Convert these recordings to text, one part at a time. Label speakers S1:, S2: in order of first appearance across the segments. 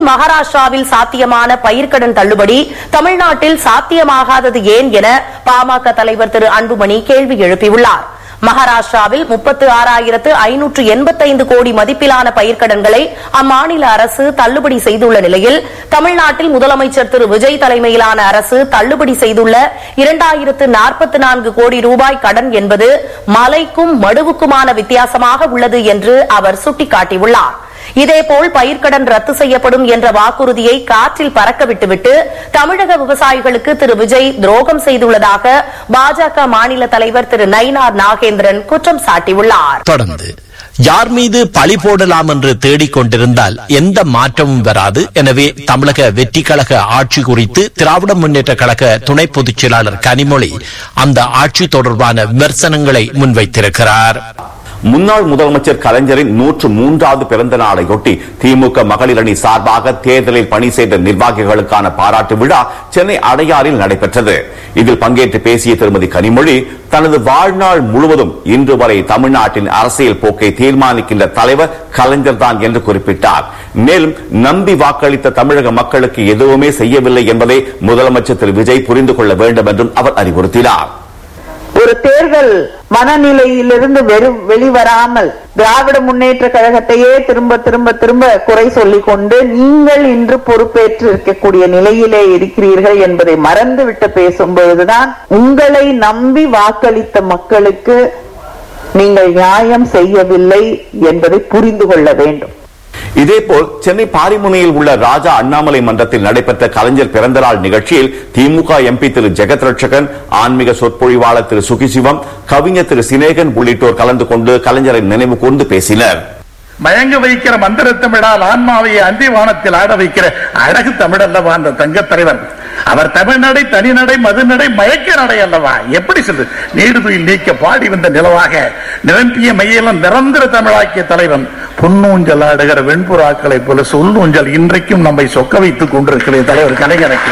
S1: மகாராஷ்டிராவில் சாத்தியமான பயிர்க்கடன் தள்ளுபடி தமிழ்நாட்டில் சாத்தியமாகாதது ஏன் என பாமக தலைவர் திரு அன்புமணி கேள்வி எழுப்பியுள்ளார் மகாராஷ்டிராவில் முப்பத்து ஆறாயிரத்து ஐநூற்று எண்பத்தைந்து கோடி மதிப்பிலான பயிர்க்கடன்களை அம்மாநில அரசு தள்ளுபடி செய்துள்ள நிலையில் தமிழ்நாட்டில் முதலமைச்சர் திரு விஜய் தலைமையிலான அரசு தள்ளுபடி செய்துள்ள இரண்டாயிரத்து நாற்பத்தி நான்கு கோடி ரூபாய் கடன் என்பது மலைக்கும் மடுவுக்குமான வித்தியாசமாக உள்ளது என்று அவர் சுட்டிக்காட்டியுள்ளார் இதேபோல் பயிர்க்கடன் ரத்து செய்யப்படும் என்ற வாக்குறுதியை காற்றில் பறக்க விட்டுவிட்டு தமிழக விவசாயிகளுக்கு திரு விஜய் துரோகம் செய்துள்ளதாக பாஜக மாநில தலைவர் திரு நயினார் நாகேந்திரன் குற்றம் சாட்டியுள்ளார்
S2: தொடர்ந்து யார் மீது பழி போடலாம் என்று தேடிக் கொண்டிருந்தால் எந்த மாற்றமும் வராது எனவே தமிழக வெற்றி கழக ஆட்சி குறித்து திராவிட முன்னேற்ற கழக துணை பொதுச் செயலாளர் கனிமொழி அந்த ஆட்சி தொடர்பான விமர்சனங்களை முன்வைத்திருக்கிறார்
S3: முன்னாள் முதலமைச்சர் கலைஞரின் நூற்று மூன்றாவது பிறந்த நாளையொட்டி திமுக மகளிர் அணி சார்பாக தேர்தலில் பணி செய்த நிர்வாகிகளுக்கான பாராட்டு விழா சென்னை அடையாறில் நடைபெற்றது இதில் பங்கேற்று பேசிய திருமதி கனிமொழி தனது வாழ்நாள் முழுவதும் இன்று வரை தமிழ்நாட்டின் அரசியல் போக்கை தீர்மானிக்கின்ற தலைவர் கலைஞர் தான் என்று குறிப்பிட்டார் மேலும் நம்பி வாக்களித்த தமிழக மக்களுக்கு எதுவுமே செய்யவில்லை என்பதை முதலமைச்சர் திரு விஜய் புரிந்து கொள்ள வேண்டும் என்றும் அவர் அறிவுறுத்தினார்
S4: ஒரு தேர்தல் மனநிலையிலிருந்து வெறும் வெளிவராமல் திராவிட முன்னேற்ற கழகத்தையே திரும்ப திரும்ப திரும்ப குறை சொல்லிக் கொண்டு நீங்கள் இன்று பொறுப்பேற்று இருக்கக்கூடிய நிலையிலே இருக்கிறீர்கள் என்பதை மறந்துவிட்டு பேசும்பொழுதுதான் உங்களை நம்பி வாக்களித்த மக்களுக்கு நீங்கள் நியாயம் செய்யவில்லை என்பதை புரிந்து கொள்ள வேண்டும்
S3: இதேபோல் சென்னை பாரிமுனையில் உள்ள ராஜா அண்ணாமலை மன்றத்தில் நடைபெற்ற கலைஞர் பிறந்தநாள் நிகழ்ச்சியில் திமுக எம்பி திரு ஜெகத் ரட்சகன் ஆன்மீக சொற்பொழிவாளர் திரு சுகிசிவம் கவிஞர் திரு சினேகன் உள்ளிட்டோர் கலந்து கொண்டு கலைஞரை நினைவு கூர்ந்து பேசினர்
S5: மயங்க வைக்கிற மந்திர தமிழால் ஆன்மாவை அந்தி வானத்தில் ஆட வைக்கிற அழகு தமிழ் அல்லவா அந்த தங்கத் தலைவன் அவர் தமிழ்நடை தனிநடை மதுநடை மயக்க நடை அல்லவா எப்படி சொல்லு நீடுதுயில் நீக்க பாடி வந்த நிலவாக நிரம்பிய மையெல்லாம் நிரந்தர தமிழாக்கிய தலைவன் பொன்னூஞ்சல் ஆடுகிற வெண்புறாக்களை போல சொல்லூஞ்சல் இன்றைக்கும் நம்மை சொக்க வைத்துக் கொண்டிருக்கிற தலைவர் கலைஞருக்கு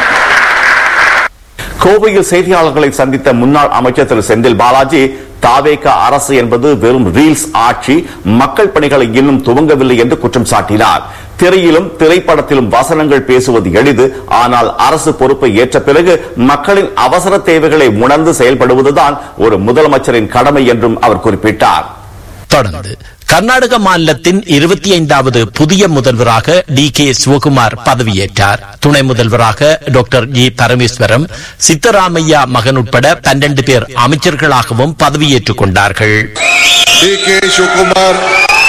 S3: கோவையில் செய்தியாளர்களை சந்தித்த முன்னாள் அமைச்சர் திரு செந்தில் பாலாஜி தாவேக அரசு என்பது வெறும் ரீல்ஸ் ஆட்சி மக்கள் பணிகளை இன்னும் துவங்கவில்லை என்று குற்றம் சாட்டினார் திரையிலும் திரைப்படத்திலும் வசனங்கள் பேசுவது எளிது ஆனால் அரசு பொறுப்பை ஏற்ற பிறகு மக்களின் அவசர தேவைகளை உணர்ந்து செயல்படுவதுதான் ஒரு முதலமைச்சரின் கடமை என்றும் அவர் குறிப்பிட்டார்
S2: தொடர்ந்து கர்நாடக மாநிலத்தின் இருபத்தி ஐந்தாவது புதிய முதல்வராக டி கே சிவகுமார் பதவியேற்றார் துணை முதல்வராக டாக்டர் ஜி பரமேஸ்வரம் சித்தராமையா மகன் உட்பட பன்னெண்டு பேர் அமைச்சர்களாகவும் பதவியேற்றுக் கொண்டார்கள்
S6: ಡಿ ಕೆ ಶಿವಕುಮಾರ್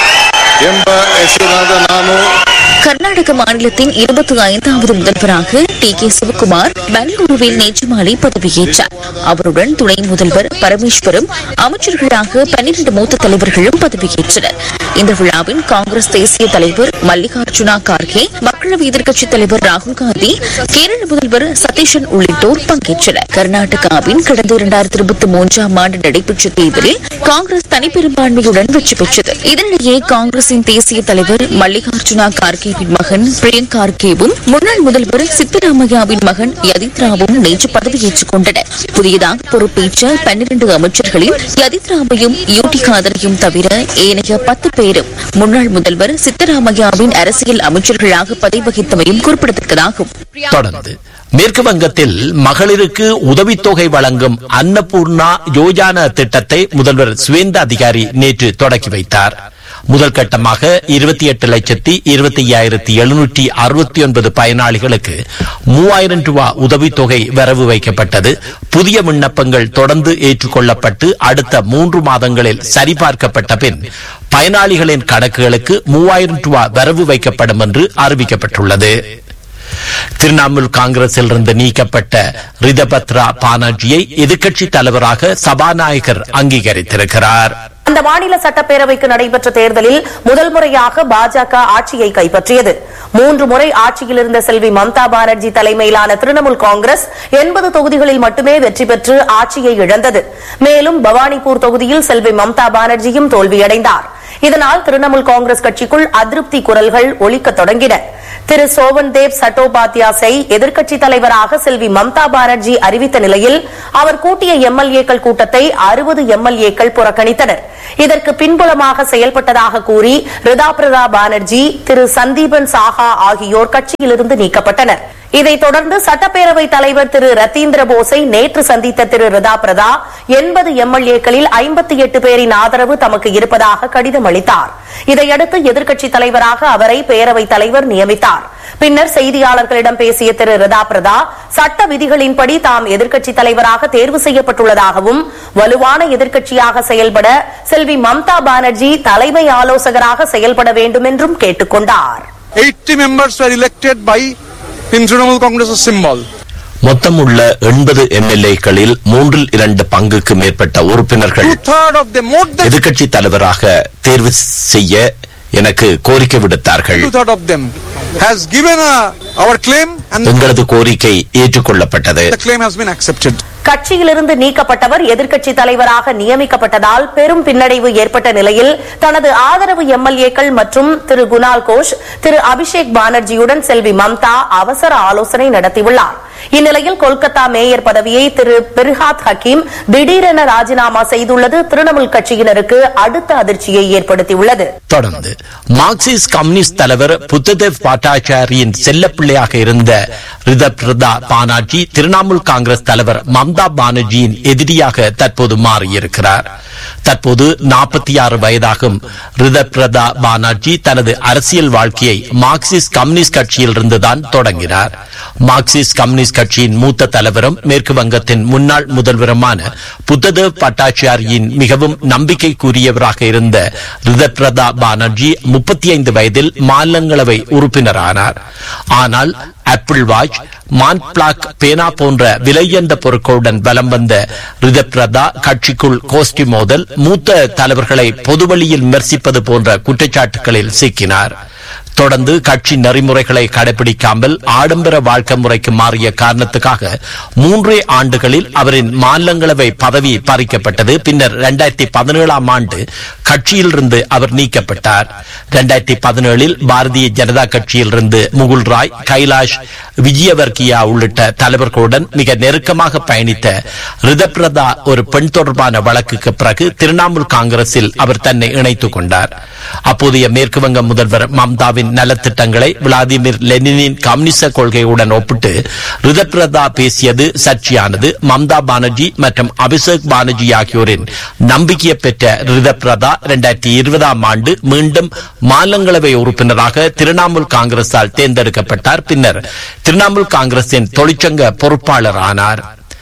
S6: ಎಂಬ ಹೆಸರಾದ ನಾನು
S7: கர்நாடக மாநிலத்தின் இருபத்தி ஐந்தாவது முதல்வராக டி கே சிவகுமார் பெங்களூருவில் நேற்று மாலை பதவியேற்றார் அவருடன் துணை முதல்வர் பரமேஸ்வரும் அமைச்சர்களாக பன்னிரண்டு மூத்த தலைவர்களும் பதவியேற்றனர் இந்த விழாவில் காங்கிரஸ் தேசிய தலைவர் மல்லிகார்ஜுனா கார்கே மக்களவை எதிர்க்கட்சித் தலைவர் ராகுல் காந்தி கேரள முதல்வர் சதீஷன் உள்ளிட்டோர் பங்கேற்றனர் கர்நாடகாவின் கடந்த இரண்டாயிரத்தி இருபத்தி மூன்றாம் ஆண்டு நடைபெற்ற தேர்தலில் காங்கிரஸ் தனிப்பெரும்பான்மையுடன் வெற்றி பெற்றது இதனிடையே காங்கிரசின் தேசிய தலைவர் மல்லிகார்ஜுனா கார்கேவின் மகன் பிரியங்க் கார்கேவும் முன்னாள் முதல்வர் சித்தராமையாவின் மகன் யதித் ராவும் நேற்று பதவியேற்றுக் கொண்டனர் புதியதாக பொறுப்பேற்ற பன்னிரண்டு அமைச்சர்களில் யதித் ராமையும் யூடி காதரையும் தவிர ஏனைய பத்து பேரும் முன்னாள் முதல்வர் சித்தராமையாவின் அரசியல் அமைச்சர்களாக பதவி வகித்தமையும் குறிப்பிடத்தக்கதாகும்
S2: தொடர்ந்து மேற்கு வங்கத்தில் மகளிருக்கு உதவித்தொகை வழங்கும் அன்னபூர்ணா யோஜனா திட்டத்தை முதல்வர் சுவேந்த அதிகாரி நேற்று தொடக்கி வைத்தார் முதல் கட்டமாக இருபத்தி எட்டு லட்சத்தி இருபத்தி ஐயாயிரத்தி எழுநூற்றி அறுபத்தி ஒன்பது பயனாளிகளுக்கு மூவாயிரம் ரூபாய் உதவித்தொகை வரவு வைக்கப்பட்டது புதிய விண்ணப்பங்கள் தொடர்ந்து ஏற்றுக்கொள்ளப்பட்டு அடுத்த மூன்று மாதங்களில் சரிபார்க்கப்பட்ட பின் பயனாளிகளின் கணக்குகளுக்கு மூவாயிரம் ரூபாய் வரவு வைக்கப்படும் என்று அறிவிக்கப்பட்டுள்ளது திரிணாமுல் காங்கிரஸில் இருந்து நீக்கப்பட்ட ரிதபத்ரா பானர்ஜியை எதிர்க்கட்சி தலைவராக சபாநாயகர் அங்கீகரித்திருக்கிறார்
S1: அந்த மாநில சட்டப்பேரவைக்கு நடைபெற்ற தேர்தலில் முதல் முறையாக பாஜக ஆட்சியை கைப்பற்றியது மூன்று முறை ஆட்சியில் இருந்த செல்வி மம்தா பானர்ஜி தலைமையிலான திரிணாமுல் காங்கிரஸ் எண்பது தொகுதிகளில் மட்டுமே வெற்றி பெற்று ஆட்சியை இழந்தது மேலும் பவானிபூர் தொகுதியில் செல்வி மம்தா பானர்ஜியும் தோல்வியடைந்தார் இதனால் திரிணாமுல் காங்கிரஸ் கட்சிக்குள் அதிருப்தி குரல்கள் ஒலிக்கத் தொடங்கின திரு சோவன் தேவ் சட்டோபாத்யாஸை எதிர்க்கட்சித் தலைவராக செல்வி மம்தா பானர்ஜி அறிவித்த நிலையில் அவர் கூட்டிய எம்எல்ஏக்கள் கூட்டத்தை அறுபது எம்எல்ஏக்கள் புறக்கணித்தனர் இதற்கு பின்புலமாக செயல்பட்டதாக கூறி ரிதா பிரதா பானர்ஜி திரு சந்தீபன் சாஹா ஆகியோர் கட்சியிலிருந்து நீக்கப்பட்டனர் இதைத் தொடர்ந்து சட்டப்பேரவைத் தலைவர் திரு ரத்தீந்திர போஸை நேற்று சந்தித்த திரு ரிதா பிரதா எண்பது எம்எல்ஏக்களில் ஐம்பத்தி எட்டு பேரின் ஆதரவு தமக்கு இருப்பதாக கடிதம் அளித்தார் இதையடுத்து எதிர்க்கட்சித் தலைவராக அவரை பேரவைத் தலைவர் நியமித்தார் பின்னர் செய்தியாளர்களிடம் பேசிய திரு ரிதா பிரதா சட்ட விதிகளின்படி தாம் எதிர்க்கட்சித் தலைவராக தேர்வு செய்யப்பட்டுள்ளதாகவும் வலுவான எதிர்க்கட்சியாக செயல்பட செல்வி மம்தா பானர்ஜி தலைமை ஆலோசகராக செயல்பட வேண்டும் என்றும் கேட்டுக் கொண்டார்
S6: 80 members were elected by in Trinamool Congress symbol.
S2: மொத்தம் உள்ள எண்பது எம்எல்ஏக்களில் மூன்றில் இரண்டு பங்குக்கு மேற்பட்ட உறுப்பினர்கள்
S6: Two third of them, more than
S2: எதிர்க்கட்சி தலைவராக தேர்வு செய்ய எனக்கு கோரிக்கை விடுத்தார்கள்
S6: two third of them, has given a, our claim and
S2: எங்களது கோரிக்கை ஏற்றுக்கொள்ளப்பட்டது
S6: the claim has been accepted.
S1: கட்சியிலிருந்து நீக்கப்பட்டவர் எதிர்க்கட்சித் தலைவராக நியமிக்கப்பட்டதால் பெரும் பின்னடைவு ஏற்பட்ட நிலையில் தனது ஆதரவு எம்எல்ஏக்கள் மற்றும் திரு குணால் கோஷ் திரு அபிஷேக் பானர்ஜியுடன் செல்வி மம்தா அவசர ஆலோசனை நடத்தியுள்ளார் இந்நிலையில் கொல்கத்தா மேயர் பதவியை திரு பிர்ஹாத் ஹக்கீம் திடீரென ராஜினாமா செய்துள்ளது திரிணாமுல் கட்சியினருக்கு அடுத்த அதிர்ச்சியை ஏற்படுத்தியுள்ளது
S2: தொடர்ந்து மார்க்சிஸ்ட் கம்யூனிஸ்ட் தலைவர் புத்ததேவ் பட்டாச்சாரியின் செல்லப்பிள்ளையாக இருந்த ரிதப்ரதா பானர்ஜி திரிணாமுல் காங்கிரஸ் தலைவர் மம்தா பானர்ஜியின் எதிரியாக தற்போது மாறியிருக்கிறார் தற்போது நாற்பத்தி ஆறு வயதாகும் ரிதப்ரதா பானர்ஜி தனது அரசியல் வாழ்க்கையை மார்க்சிஸ்ட் கம்யூனிஸ்ட் கட்சியில் இருந்துதான் தொடங்கினார் மார்க்சிஸ்ட் கம்யூனிஸ்ட் கட்சியின் மூத்த தலைவரும் மேற்கு வங்கத்தின் முன்னாள் முதல்வருமான புத்ததேவ் பட்டாச்சாரியின் மிகவும் நம்பிக்கைக்குரியவராக இருந்த ரிதப்ரதா பானர்ஜி முப்பத்தி ஐந்து வயதில் மாநிலங்களவை உறுப்பினரானார் ஆனால் ஆப்பிள் வாட்ச் மான் பிளாக் பேனா போன்ற விலையந்த பொருட்களுடன் பலம் வந்த ரிதப்ரதா கட்சிக்குள் கோஷ்டி மோதல் மூத்த தலைவர்களை பொதுவழியில் விமர்சிப்பது போன்ற குற்றச்சாட்டுகளில் சிக்கினார் தொடர்ந்து கட்சி நெறிமுறைகளை கடைபிடிக்காமல் ஆடம்பர வாழ்க்கை முறைக்கு மாறிய காரணத்துக்காக மூன்றே ஆண்டுகளில் அவரின் மாநிலங்களவை பதவி பறிக்கப்பட்டது பின்னர் இரண்டாயிரத்தி பதினேழாம் ஆண்டு கட்சியிலிருந்து அவர் நீக்கப்பட்டார் இரண்டாயிரத்தி பதினேழில் பாரதிய ஜனதா கட்சியிலிருந்து முகுல் ராய் கைலாஷ் விஜயவர்கியா உள்ளிட்ட தலைவர்களுடன் மிக நெருக்கமாக பயணித்த ரிதப்ரதா ஒரு பெண் தொடர்பான வழக்குக்கு பிறகு திரிணாமுல் காங்கிரஸில் அவர் தன்னை இணைத்துக் கொண்டார் அப்போதைய மேற்கு வங்க முதல்வர் மம்தாவின் நலத்திட்டங்களை விளாடிமிர் லெனினின் கம்யூனிச கொள்கையுடன் ஒப்பிட்டு ரிதப்ரதா பேசியது சர்ச்சையானது மம்தா பானர்ஜி மற்றும் அபிஷேக் பானர்ஜி ஆகியோரின் நம்பிக்கை பெற்ற ரிதப்ரதா இரண்டாயிரத்தி இருபதாம் ஆண்டு மீண்டும் மாநிலங்களவை உறுப்பினராக திரிணாமுல் காங்கிரஸால் தேர்ந்தெடுக்கப்பட்டார் பின்னர் திரிணாமுல் காங்கிரசின் தொழிற்சங்க பொறுப்பாளர் ஆனார்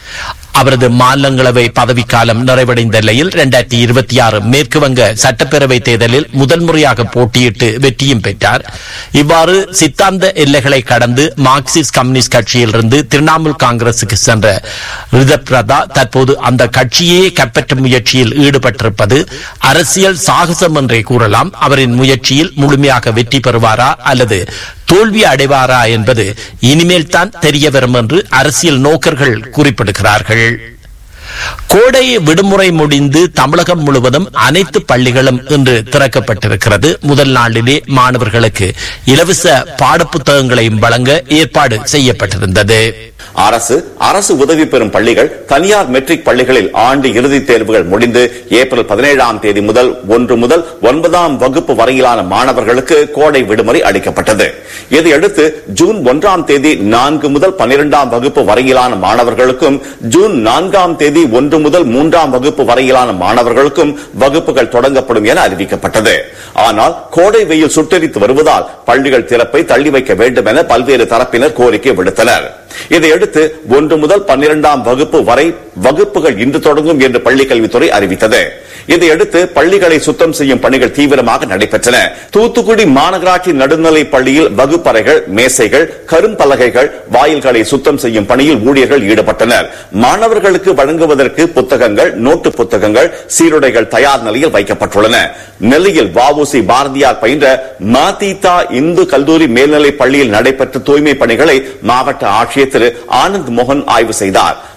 S2: அவரது மாநிலங்களவை பதவிக்காலம் நிறைவடைந்த நிலையில் இரண்டாயிரத்தி இருபத்தி ஆறு மேற்கு வங்க சட்டப்பேரவை தேர்தலில் முதல் முறையாக போட்டியிட்டு வெற்றியும் பெற்றார் இவ்வாறு சித்தாந்த எல்லைகளை கடந்து மார்க்சிஸ்ட் கம்யூனிஸ்ட் கட்சியிலிருந்து திரிணாமுல் காங்கிரசுக்கு சென்ற ரிதப்ரதா தற்போது அந்த கட்சியே கைப்பற்றும் முயற்சியில் ஈடுபட்டிருப்பது அரசியல் சாகசம் என்றே கூறலாம் அவரின் முயற்சியில் முழுமையாக வெற்றி பெறுவாரா அல்லது தோல்வி அடைவாரா என்பது இனிமேல் தான் தெரிய வரும் என்று அரசியல் நோக்கர்கள் குறிப்பிடுகிறார்கள் கோடை விடுமுறை முடிந்து தமிழகம் முழுவதும் அனைத்து பள்ளிகளும் இன்று திறக்கப்பட்டிருக்கிறது முதல் நாளிலே மாணவர்களுக்கு இலவச பாடப்புத்தகங்களையும் வழங்க ஏற்பாடு செய்யப்பட்டிருந்தது
S3: அரசு அரசு உதவி பெறும் பள்ளிகள் தனியார் மெட்ரிக் பள்ளிகளில் ஆண்டு இறுதித் தேர்வுகள் முடிந்து ஏப்ரல் பதினேழாம் தேதி முதல் ஒன்று முதல் ஒன்பதாம் வகுப்பு வரையிலான மாணவர்களுக்கு கோடை விடுமுறை அளிக்கப்பட்டது இதையடுத்து ஜூன் ஒன்றாம் தேதி நான்கு முதல் பன்னிரெண்டாம் வகுப்பு வரையிலான மாணவர்களுக்கும் ஜூன் நான்காம் தேதி ஒன்று முதல் மூன்றாம் வகுப்பு வரையிலான மாணவர்களுக்கும் வகுப்புகள் தொடங்கப்படும் என அறிவிக்கப்பட்டது ஆனால் கோடை வெயில் சுட்டெரித்து வருவதால் பள்ளிகள் திறப்பை தள்ளி வைக்க வேண்டும் என பல்வேறு தரப்பினர் கோரிக்கை விடுத்தனர் இதையடுத்து ஒன்று முதல் பன்னிரெண்டாம் வகுப்பு வரை வகுப்புகள் இன்று தொடங்கும் என்று பள்ளிக்கல்வித்துறை அறிவித்தது இதையடுத்து பள்ளிகளை சுத்தம் செய்யும் பணிகள் தீவிரமாக நடைபெற்றன தூத்துக்குடி மாநகராட்சி நடுநிலை பள்ளியில் வகுப்பறைகள் மேசைகள் கரும்பலகைகள் வாயில்களை சுத்தம் செய்யும் பணியில் ஊழியர்கள் ஈடுபட்டனர் மாணவர்களுக்கு வழங்குவதற்கு புத்தகங்கள் நோட்டு புத்தகங்கள் சீருடைகள் தயார் நிலையில் வைக்கப்பட்டுள்ளன நெல்லையில் வஉசி பாரதியார் பயின்ற மாதீதா இந்து கல்லூரி மேல்நிலை பள்ளியில் நடைபெற்ற தூய்மை பணிகளை மாவட்ட ஆட்சியர் திரு ஆனந்த் மோகன் ஆய்வு செய்தார்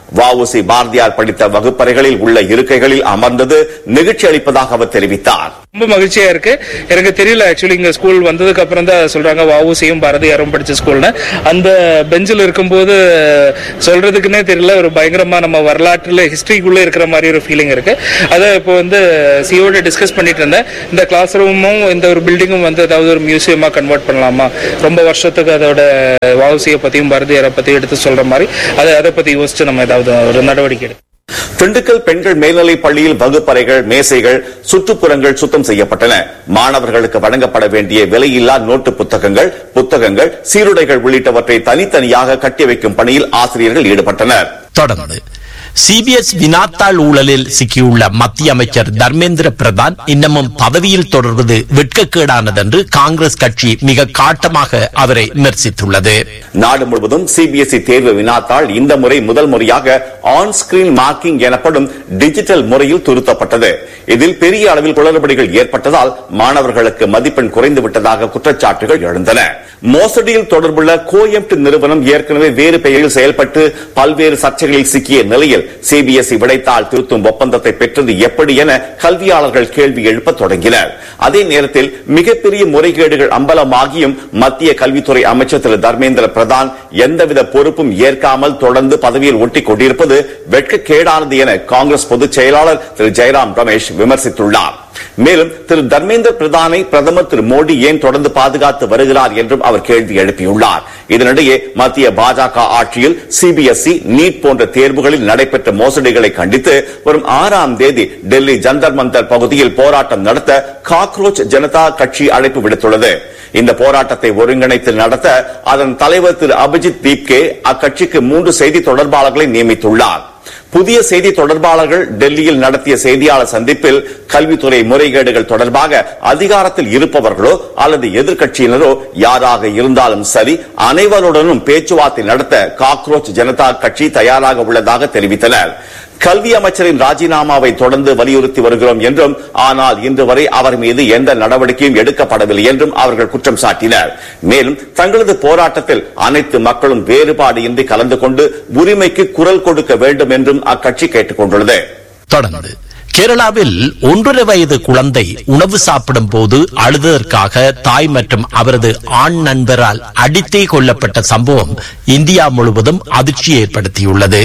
S3: வஉசி பாரதியார் படித்த வகுப்பறைகளில் உள்ள இருக்கைகளில் அமர்ந்தது நிகழ்ச்சி அளிப்பதாக அவர் தெரிவித்தார்
S8: ரொம்ப மகிழ்ச்சியா இருக்கு எனக்கு தெரியல ஆக்சுவலி இங்க ஸ்கூல் வந்ததுக்கு அப்புறம் தான் சொல்றாங்க வஉசியும் பாரதியாரும் படிச்ச ஸ்கூல்னு அந்த பெஞ்சில் இருக்கும்போது சொல்றதுக்குன்னே தெரியல ஒரு பயங்கரமா நம்ம வரலாற்றுல ஹிஸ்டரிக்குள்ள இருக்கிற மாதிரி ஒரு ஃபீலிங் இருக்கு அதை இப்போ வந்து சிஓட டிஸ்கஸ் பண்ணிட்டு இருந்தேன் இந்த கிளாஸ் ரூமும் இந்த ஒரு பில்டிங்கும் வந்து ஏதாவது ஒரு மியூசியமா கன்வெர்ட் பண்ணலாமா ரொம்ப வருஷத்துக்கு அதோட வஉசியை பத்தியும் பாரதியாரை பத்தியும் எடுத்து சொல்ற மாதிரி அதை அதை பத்தி யோசிச்சு நம்ம ஏதாவது ஒரு நடவடிக்கை எடுக்கணும்
S3: திண்டுக்கல் பெண்கள் மேல்நிலைப் பள்ளியில் வகுப்பறைகள் மேசைகள் சுற்றுப்புறங்கள் சுத்தம் செய்யப்பட்டன மாணவர்களுக்கு வழங்கப்பட வேண்டிய விலையில்லா நோட்டு புத்தகங்கள் புத்தகங்கள் சீருடைகள் உள்ளிட்டவற்றை தனித்தனியாக கட்டி வைக்கும் பணியில் ஆசிரியர்கள் ஈடுபட்டனர்
S2: தொடர்ந்து சிபிஎஸ் வினாத்தாள் ஊழலில் சிக்கியுள்ள மத்திய அமைச்சர் தர்மேந்திர பிரதான் இன்னமும் பதவியில் தொடர்வது வெட்கக்கேடானது என்று காங்கிரஸ் கட்சி மிக காட்டமாக அவரை விமர்சித்துள்ளது
S3: நாடு முழுவதும் சிபிஎஸ்இ தேர்வு வினாத்தாள் இந்த முறை முதல் முறையாக ஆன் ஸ்கிரீன் மார்க்கிங் எனப்படும் டிஜிட்டல் முறையில் திருத்தப்பட்டது இதில் பெரிய அளவில் குளறுபடிகள் ஏற்பட்டதால் மாணவர்களுக்கு மதிப்பெண் குறைந்து விட்டதாக குற்றச்சாட்டுகள் எழுந்தன மோசடியில் தொடர்புள்ள கோஎம்ட் நிறுவனம் ஏற்கனவே வேறு பெயரில் செயல்பட்டு பல்வேறு சர்ச்சைகளில் சிக்கிய நிலையில் சிபிஎஸ்இ விடைத்தாள் திருத்தும் ஒப்பந்தத்தை பெற்றது எப்படி என கல்வியாளர்கள் கேள்வி எழுப்ப தொடங்கினர் அதே நேரத்தில் மிகப்பெரிய முறைகேடுகள் அம்பலமாகியும் மத்திய கல்வித்துறை அமைச்சர் திரு தர்மேந்திர பிரதான் எந்தவித பொறுப்பும் ஏற்காமல் தொடர்ந்து பதவியில் ஒட்டிக் கொண்டிருப்பது வெட்கக்கேடானது என காங்கிரஸ் பொதுச் செயலாளர் திரு ஜெயராம் ரமேஷ் விமர்சித்துள்ளார் மேலும் திரு தர்மேந்திர பிரதானை பிரதமர் திரு மோடி ஏன் தொடர்ந்து பாதுகாத்து வருகிறார் என்றும் அவர் கேள்வி எழுப்பியுள்ளார் இதனிடையே மத்திய பாஜக ஆட்சியில் சிபிஎஸ்இ நீட் போன்ற தேர்வுகளில் நடைபெற்ற மோசடிகளை கண்டித்து வரும் ஆறாம் தேதி டெல்லி ஜந்தர் மந்தர் பகுதியில் போராட்டம் நடத்த காக்ரோச் ஜனதா கட்சி அழைப்பு விடுத்துள்ளது இந்த போராட்டத்தை ஒருங்கிணைத்து நடத்த அதன் தலைவர் திரு அபிஜித் தீப்கே அக்கட்சிக்கு மூன்று செய்தி தொடர்பாளர்களை நியமித்துள்ளார் புதிய செய்தி தொடர்பாளர்கள் டெல்லியில் நடத்திய செய்தியாளர் சந்திப்பில் கல்வித்துறை முறைகேடுகள் தொடர்பாக அதிகாரத்தில் இருப்பவர்களோ அல்லது எதிர்க்கட்சியினரோ யாராக இருந்தாலும் சரி அனைவருடனும் பேச்சுவார்த்தை நடத்த காக்ரோச் ஜனதா கட்சி தயாராக உள்ளதாக தெரிவித்தனர் கல்வி அமைச்சரின் ராஜினாமாவை தொடர்ந்து வலியுறுத்தி வருகிறோம் என்றும் ஆனால் இன்று வரை அவர் மீது எந்த நடவடிக்கையும் எடுக்கப்படவில்லை என்றும் அவர்கள் குற்றம் சாட்டினர் மேலும் தங்களது போராட்டத்தில் அனைத்து மக்களும் வேறுபாடு இன்றி கலந்து கொண்டு உரிமைக்கு குரல் கொடுக்க வேண்டும் என்றும் அக்கட்சி கேட்டுக் கொண்டுள்ளது
S2: தொடர்ந்து கேரளாவில் ஒன்றரை வயது குழந்தை உணவு சாப்பிடும் போது அழுததற்காக தாய் மற்றும் அவரது ஆண் நண்பரால் அடித்தே கொல்லப்பட்ட சம்பவம் இந்தியா முழுவதும் அதிர்ச்சி ஏற்படுத்தியுள்ளது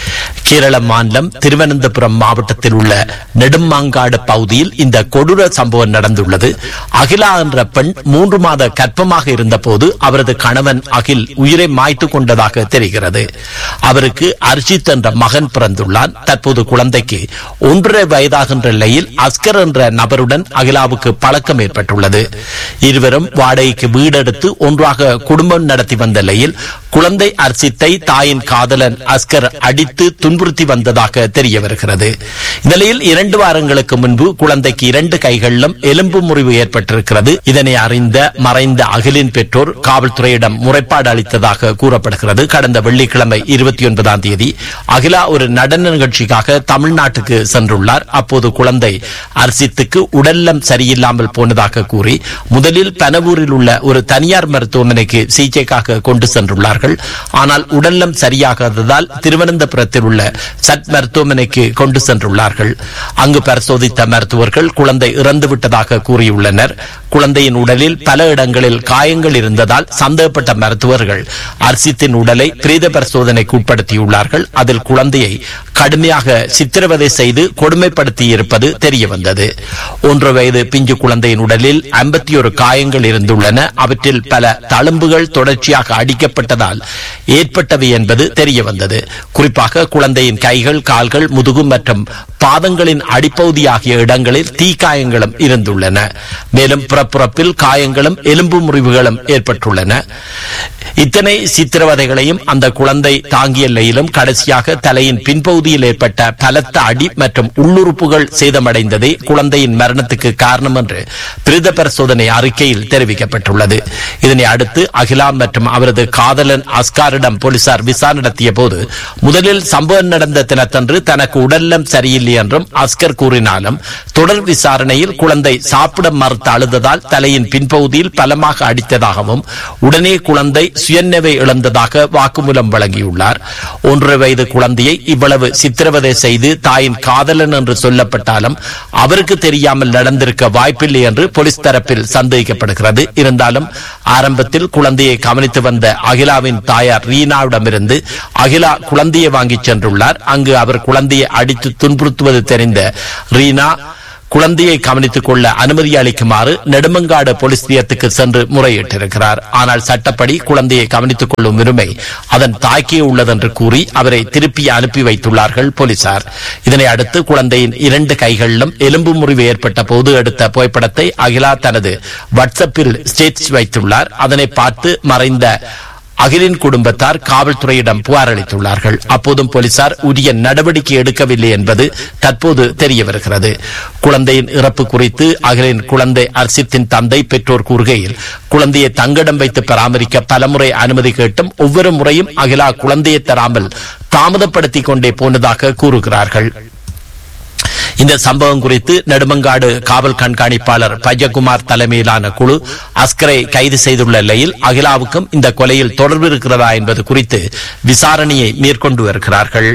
S2: கேரள மாநிலம் திருவனந்தபுரம் மாவட்டத்தில் உள்ள நெடுமாங்காடு பகுதியில் இந்த கொடூர சம்பவம் நடந்துள்ளது அகிலா என்ற பெண் மூன்று மாத கர்ப்பமாக இருந்தபோது அவரது கணவன் அகில் உயிரை மாய்த்து கொண்டதாக தெரிகிறது அவருக்கு அர்ஜித் என்ற மகன் பிறந்துள்ளான் தற்போது குழந்தைக்கு ஒன்றரை வயதாகின்ற நிலையில் அஸ்கர் என்ற நபருடன் அகிலாவுக்கு பழக்கம் ஏற்பட்டுள்ளது இருவரும் வாடகைக்கு வீடெடுத்து ஒன்றாக குடும்பம் நடத்தி வந்த நிலையில் குழந்தை அர்சித்தை தாயின் காதலன் அஸ்கர் அடித்து துன்புறுத்தி வந்ததாக தெரிய வருகிறது இந்நிலையில் இரண்டு வாரங்களுக்கு முன்பு குழந்தைக்கு இரண்டு கைகளிலும் எலும்பு முறிவு ஏற்பட்டிருக்கிறது இதனை அறிந்த மறைந்த அகிலின் பெற்றோர் காவல்துறையிடம் முறைப்பாடு அளித்ததாக கூறப்படுகிறது கடந்த வெள்ளிக்கிழமை இருபத்தி ஒன்பதாம் தேதி அகிலா ஒரு நடன நிகழ்ச்சிக்காக தமிழ்நாட்டுக்கு சென்றுள்ளார் அப்போது குழந்தை அர்சித்துக்கு உடல்நலம் சரியில்லாமல் போனதாக கூறி முதலில் பனவூரில் உள்ள ஒரு தனியார் மருத்துவமனைக்கு சிகிச்சைக்காக கொண்டு சென்றுள்ளார்கள் ஆனால் உடல்நலம் சரியாகாததால் திருவனந்தபுரத்தில் உள்ள சட் மருத்துவமனைக்கு கொண்டு சென்றுள்ளார்கள் அங்கு பரிசோதித்த மருத்துவர்கள் குழந்தை இறந்துவிட்டதாக கூறியுள்ளனர் குழந்தையின் உடலில் பல இடங்களில் காயங்கள் இருந்ததால் சந்தேகப்பட்ட மருத்துவர்கள் அர்சித்தின் உடலை பிரேத பரிசோதனைக்கு உட்படுத்தியுள்ளார்கள் அதில் குழந்தையை கடுமையாக சித்திரவதை செய்து கொடுமைப்படுத்தி இருப்பது தெரிய வந்தது ஒன்று வயது பிஞ்சு குழந்தையின் உடலில் ஐம்பத்தி ஒரு காயங்கள் இருந்துள்ளன அவற்றில் பல தழும்புகள் தொடர்ச்சியாக அடிக்கப்பட்டதால் ஏற்பட்டவை என்பது தெரிய வந்தது குறிப்பாக குழந்தையின் கைகள் கால்கள் முதுகு மற்றும் பாதங்களின் அடிப்பகுதி ஆகிய இடங்களில் தீக்காயங்களும் இருந்துள்ளன மேலும் புறப்புறப்பில் காயங்களும் எலும்பு முறிவுகளும் ஏற்பட்டுள்ளன இத்தனை சித்திரவதைகளையும் அந்த குழந்தை தாங்கிய நிலையிலும் கடைசியாக தலையின் பின்பகுதி பின்பகுதியில் ஏற்பட்ட பலத்த அடி மற்றும் உள்ளுறுப்புகள் சேதமடைந்ததே குழந்தையின் மரணத்துக்கு காரணம் என்று பிரேத பரிசோதனை அறிக்கையில் தெரிவிக்கப்பட்டுள்ளது இதனை அடுத்து அகிலா மற்றும் அவரது காதலன் அஸ்காரிடம் போலீசார் விசாரணை நடத்திய போது முதலில் சம்பவம் நடந்த தினத்தன்று தனக்கு உடல்நலம் சரியில்லை என்றும் அஸ்கர் கூறினாலும் தொடர் விசாரணையில் குழந்தை சாப்பிட மறுத்து அழுததால் தலையின் பின்பகுதியில் பலமாக அடித்ததாகவும் உடனே குழந்தை சுயநினைவை இழந்ததாக வாக்குமூலம் வழங்கியுள்ளார் ஒன்றரை வயது குழந்தையை இவ்வளவு சித்திரவதை செய்து தாயின் காதலன் என்று சொல்லப்பட்டாலும் அவருக்கு தெரியாமல் நடந்திருக்க வாய்ப்பில்லை என்று போலீஸ் தரப்பில் சந்தேகிக்கப்படுகிறது இருந்தாலும் ஆரம்பத்தில் குழந்தையை கவனித்து வந்த அகிலாவின் தாயார் ரீனாவிடமிருந்து அகிலா குழந்தையை வாங்கிச் சென்றுள்ளார் அங்கு அவர் குழந்தையை அடித்து துன்புறுத்துவது தெரிந்த ரீனா குழந்தையை கவனித்துக் கொள்ள அனுமதி அளிக்குமாறு நெடுமங்காடு போலீஸ் நிலையத்துக்கு சென்று முறையிட்டிருக்கிறார் ஆனால் சட்டப்படி குழந்தையை கவனித்துக் கொள்ளும் உரிமை அதன் தாய்க்கே உள்ளதென்று கூறி அவரை திருப்பி அனுப்பி வைத்துள்ளார்கள் போலீசார் இதனை அடுத்து குழந்தையின் இரண்டு கைகளிலும் எலும்பு முறிவு ஏற்பட்ட போது எடுத்த புகைப்படத்தை அகிலா தனது வாட்ஸ்அப்பில் ஸ்டேட்டஸ் வைத்துள்ளார் அதனை பார்த்து மறைந்த அகிலின் குடும்பத்தார் காவல்துறையிடம் புகார் அளித்துள்ளார்கள் அப்போதும் போலீசார் உரிய நடவடிக்கை எடுக்கவில்லை என்பது தற்போது தெரிய வருகிறது குழந்தையின் இறப்பு குறித்து அகிலின் குழந்தை அர்சித்தின் தந்தை பெற்றோர் கூறுகையில் குழந்தையை தங்கிடம் வைத்து பராமரிக்க பலமுறை அனுமதி கேட்டும் ஒவ்வொரு முறையும் அகிலா குழந்தையை தராமல் தாமதப்படுத்திக் கொண்டே போனதாக கூறுகிறார்கள் இந்த சம்பவம் குறித்து நெடுமங்காடு காவல் கண்காணிப்பாளர் பஜகுமார் தலைமையிலான குழு அஸ்கரை கைது செய்துள்ள நிலையில் அகிலாவுக்கும் இந்த கொலையில் தொடர்பு இருக்கிறதா என்பது குறித்து விசாரணையை மேற்கொண்டு வருகிறார்கள்